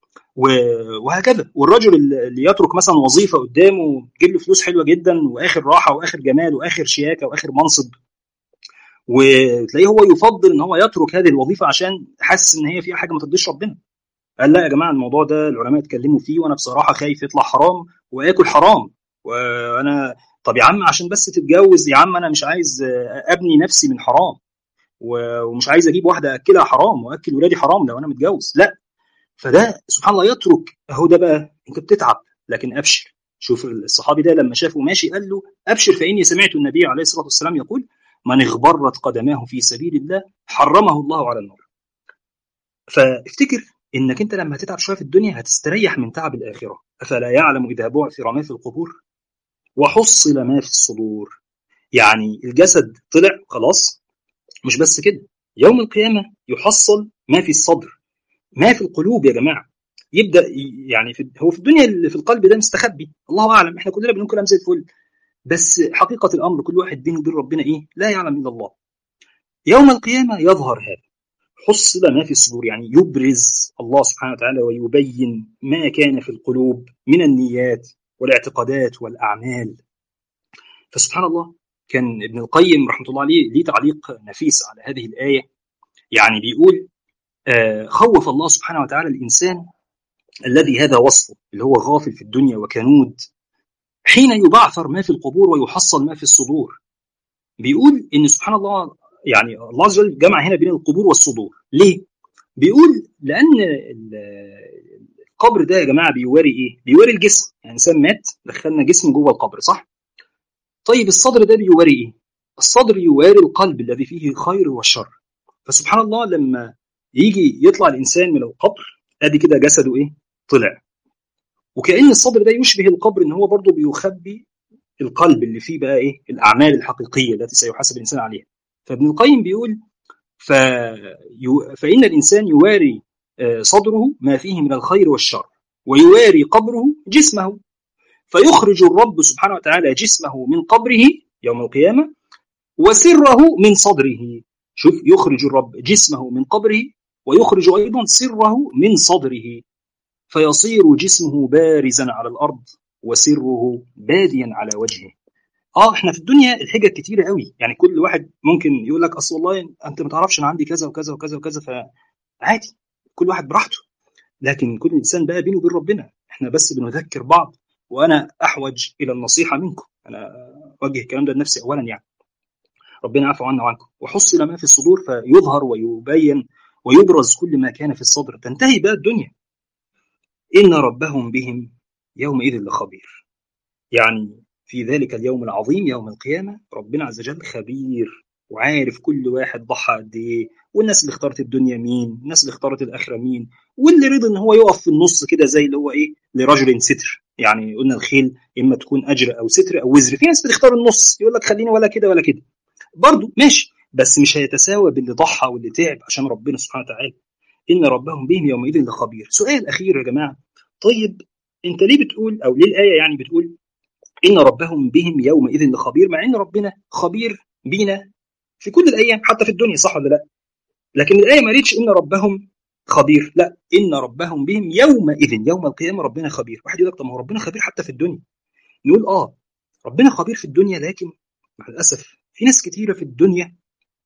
وهكذا والرجل اللي يترك مثلا وظيفه قدامه تجيب له فلوس حلوه جدا واخر راحه واخر جمال واخر شياكه واخر منصب وتلاقيه هو يفضل ان هو يترك هذه الوظيفه عشان حاسس ان هي فيها حاجه ما ترضيش ربنا قال لا يا جماعه الموضوع ده العلماء اتكلموا فيه وانا بصراحه خايف يطلع حرام واكل حرام وانا طب يا عم عشان بس تتجوز يا عم انا مش عايز ابني نفسي من حرام ومش عايز اجيب واحده اكلها حرام واكل ولادي حرام لو انا متجوز لا فده سبحان الله يترك اهو ده بقى انت بتتعب لكن ابشر شوف الصحابي ده لما شافه ماشي قال له ابشر فاني سمعت النبي عليه الصلاه والسلام يقول من اغبرت قدماه في سبيل الله حرمه الله على النار فافتكر انك انت لما هتتعب شويه في الدنيا هتستريح من تعب الاخره افلا يعلم اذا بعثر ما في القبور وحصل ما في الصدور يعني الجسد طلع خلاص مش بس كده يوم القيامه يحصل ما في الصدر ما في القلوب يا جماعه يبدا يعني في هو في الدنيا اللي في القلب ده مستخبي الله اعلم احنا كلنا بنقول كلام زي الفل بس حقيقه الامر كل واحد بينه وبين ربنا ايه لا يعلم الا الله يوم القيامه يظهر هذا حصل ما في الصدور يعني يبرز الله سبحانه وتعالى ويبين ما كان في القلوب من النيات والاعتقادات والاعمال فسبحان الله كان ابن القيم رحمه الله عليه ليه تعليق نفيس على هذه الايه يعني بيقول آه خوف الله سبحانه وتعالى الانسان الذي هذا وصفه اللي هو غافل في الدنيا وكنود حين يبعثر ما في القبور ويحصل ما في الصدور بيقول ان سبحان الله يعني الله عز وجل جمع هنا بين القبور والصدور ليه بيقول لان القبر ده يا جماعه بيواري ايه بيواري الجسم يعني انسان مات دخلنا جسم جوه القبر صح طيب الصدر ده بيواري ايه الصدر يواري القلب الذي فيه الخير والشر فسبحان الله لما يجي يطلع الانسان من القبر ادي كده جسده ايه طلع وكأن الصدر ده يشبه القبر ان هو برضه بيخبي القلب اللي فيه بقى ايه الاعمال الحقيقيه التي سيحاسب الانسان عليها فابن القيم بيقول ف... فان الانسان يواري صدره ما فيه من الخير والشر ويواري قبره جسمه فيخرج الرب سبحانه وتعالى جسمه من قبره يوم القيامه وسره من صدره شوف يخرج الرب جسمه من قبره ويخرج ايضا سره من صدره فيصير جسمه بارزا على الارض وسره باديا على وجهه اه احنا في الدنيا الحجج كتيره قوي يعني كل واحد ممكن يقول لك اصل والله انت ما تعرفش انا عندي كذا وكذا وكذا وكذا فعادي كل واحد براحته لكن كل انسان بقى بينه وبين ربنا احنا بس بنذكر بعض وانا احوج الى النصيحه منكم انا اوجه الكلام ده لنفسي اولا يعني ربنا يعفو عنا وعنكم وحصل ما في الصدور فيظهر ويبين ويبرز كل ما كان في الصدر تنتهي بقى الدنيا إن ربهم بهم يومئذ لخبير يعني في ذلك اليوم العظيم يوم القيامة ربنا عز وجل خبير وعارف كل واحد ضحى قد ايه والناس اللي اختارت الدنيا مين الناس اللي اختارت الاخره مين واللي رضي ان هو يقف في النص كده زي اللي هو ايه لرجل ستر يعني قلنا الخيل اما تكون اجر او ستر او وزر في ناس بتختار النص يقول لك خليني ولا كده ولا كده برضه ماشي بس مش هيتساوى باللي ضحى واللي تعب عشان ربنا سبحانه وتعالى ان ربهم بهم يومئذ لخبير سؤال اخير يا جماعه طيب انت ليه بتقول او ليه الايه يعني بتقول ان ربهم بهم يومئذ لخبير مع ان ربنا خبير بينا في كل الايام حتى في الدنيا صح ولا لا لكن الايه ما قالتش ان ربهم خبير لا ان ربهم بهم يومئذ يوم القيامه ربنا خبير واحد يقول لك طب ما هو ربنا خبير حتى في الدنيا نقول اه ربنا خبير في الدنيا لكن مع الاسف في ناس كتيره في الدنيا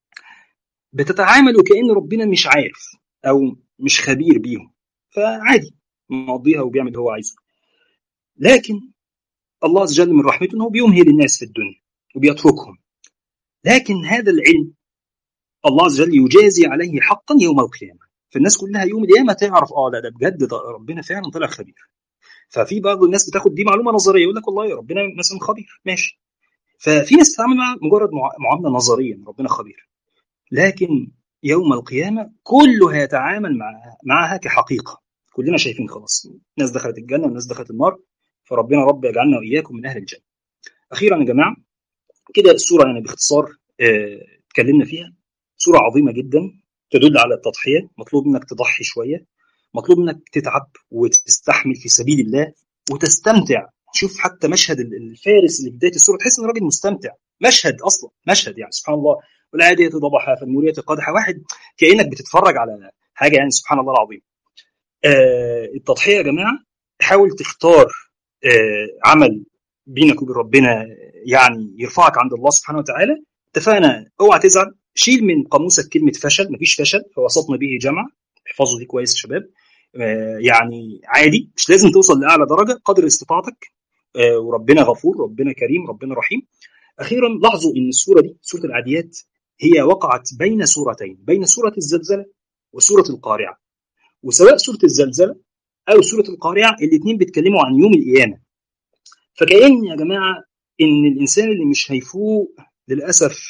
بتتعامل وكأن ربنا مش عارف او مش خبير بيهم فعادي مقضيها وبيعمل اللي هو عايزه لكن الله عز وجل من رحمته انه بيمهل الناس في الدنيا وبيتركهم لكن هذا العلم الله عز وجل يجازي عليه حقا يوم القيامه فالناس كلها يوم القيامه تعرف اه لا ده بجد ده ربنا فعلا طلع خبير ففي بعض الناس بتاخد دي معلومه نظريه يقول لك والله ربنا مثلا خبير ماشي ففي ناس تتعامل مع مجرد معامله نظريه ربنا خبير لكن يوم القيامه كله هيتعامل مع معها كحقيقه كلنا شايفين خلاص ناس دخلت الجنه وناس دخلت النار فربنا رب يجعلنا واياكم من اهل الجنه اخيرا يا جماعه كده الصوره يعني باختصار اتكلمنا فيها صوره عظيمه جدا تدل على التضحيه مطلوب منك تضحي شويه مطلوب منك تتعب وتستحمل في سبيل الله وتستمتع شوف حتى مشهد الفارس اللي في بدايه السوره تحس ان الراجل مستمتع مشهد اصلا مشهد يعني سبحان الله والعادية ضبحها فالمورية قدحها واحد كأنك بتتفرج على حاجة يعني سبحان الله العظيم آه التضحية يا جماعة حاول تختار آه عمل بينك وبين ربنا يعني يرفعك عند الله سبحانه وتعالى اتفقنا اوعى تزعل شيل من قاموسك كلمة فشل مفيش فشل فوسطنا به جمع احفظوا دي كويس يا شباب آه يعني عادي مش لازم توصل لأعلى درجة قدر استطاعتك آه وربنا غفور ربنا كريم ربنا رحيم أخيرا لاحظوا أن السورة دي سورة العاديات هي وقعت بين سورتين بين سورة الزلزلة وسورة القارعة وسواء سورة الزلزلة أو سورة القارعة الاثنين بيتكلموا عن يوم القيامة فكأن يا جماعة إن الإنسان اللي مش هيفوق للأسف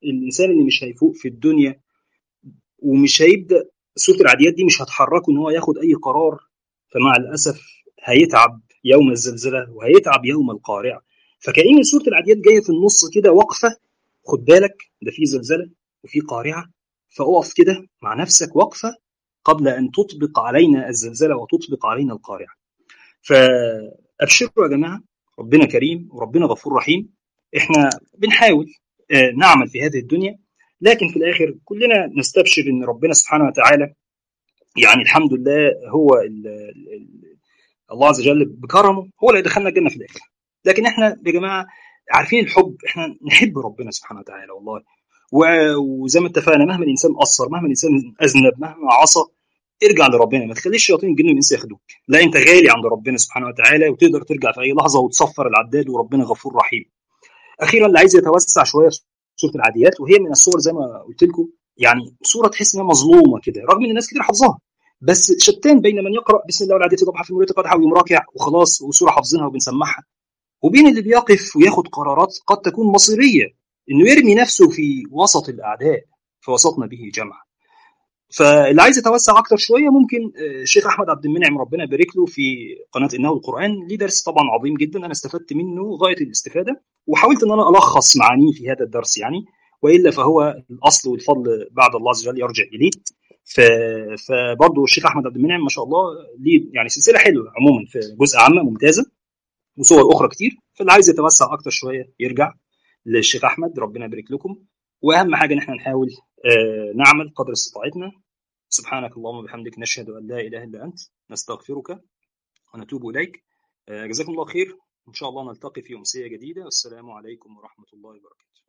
الانسان اللي مش هيفوق في الدنيا ومش هيبدا سوره العاديات دي مش هتحركه ان هو ياخد اي قرار فمع الاسف هيتعب يوم الزلزله وهيتعب يوم القارعه فكأن سوره العاديات جايه في النص كده وقفه خد بالك ده في زلزله وفي قارعه فاقف كده مع نفسك وقفه قبل ان تطبق علينا الزلزله وتطبق علينا القارعه فابشروا يا جماعه ربنا كريم وربنا غفور رحيم احنا بنحاول نعمل في هذه الدنيا لكن في الاخر كلنا نستبشر ان ربنا سبحانه وتعالى يعني الحمد لله هو ال ال الله عز وجل بكرمه هو اللي يدخلنا الجنه في الاخر لكن احنا يا جماعه عارفين الحب احنا نحب ربنا سبحانه وتعالى والله وزي ما اتفقنا مهما الانسان قصر مهما الانسان اذنب مهما عصى ارجع لربنا ما تخليش الشياطين الجن والانس ياخدوك لا انت غالي عند ربنا سبحانه وتعالى وتقدر ترجع في اي لحظه وتصفر العداد وربنا غفور رحيم اخيرا اللي عايز يتوسع شويه في سوره العاديات وهي من الصور زي ما قلت لكم يعني صوره تحس انها مظلومه كده رغم ان الناس كتير حافظاها بس شتان بين من يقرا بسم الله والعاديات ضبحا في المريض قدحا ويقوم راكع وخلاص وصوره حافظينها وبنسمعها وبين اللي بيقف وياخد قرارات قد تكون مصيريه انه يرمي نفسه في وسط الاعداء فوسطنا به جمعا فاللي عايز يتوسع اكتر شويه ممكن الشيخ احمد عبد المنعم ربنا يبارك له في قناه انه القران ليه درس طبعا عظيم جدا انا استفدت منه غايه الاستفاده وحاولت ان انا الخص معانيه في هذا الدرس يعني والا فهو الاصل والفضل بعد الله عز وجل يرجع اليه فبرضه الشيخ احمد عبد المنعم ما شاء الله ليه يعني سلسله حلوه عموما في جزء عامه ممتازه وصور اخرى كتير فاللي عايز يتوسع اكتر شويه يرجع للشيخ احمد ربنا يبارك لكم واهم حاجه ان احنا نحاول نعمل قدر استطاعتنا سبحانك اللهم وبحمدك نشهد ان لا اله الا انت نستغفرك ونتوب اليك جزاكم الله خير ان شاء الله نلتقي في امسيه جديده والسلام عليكم ورحمه الله وبركاته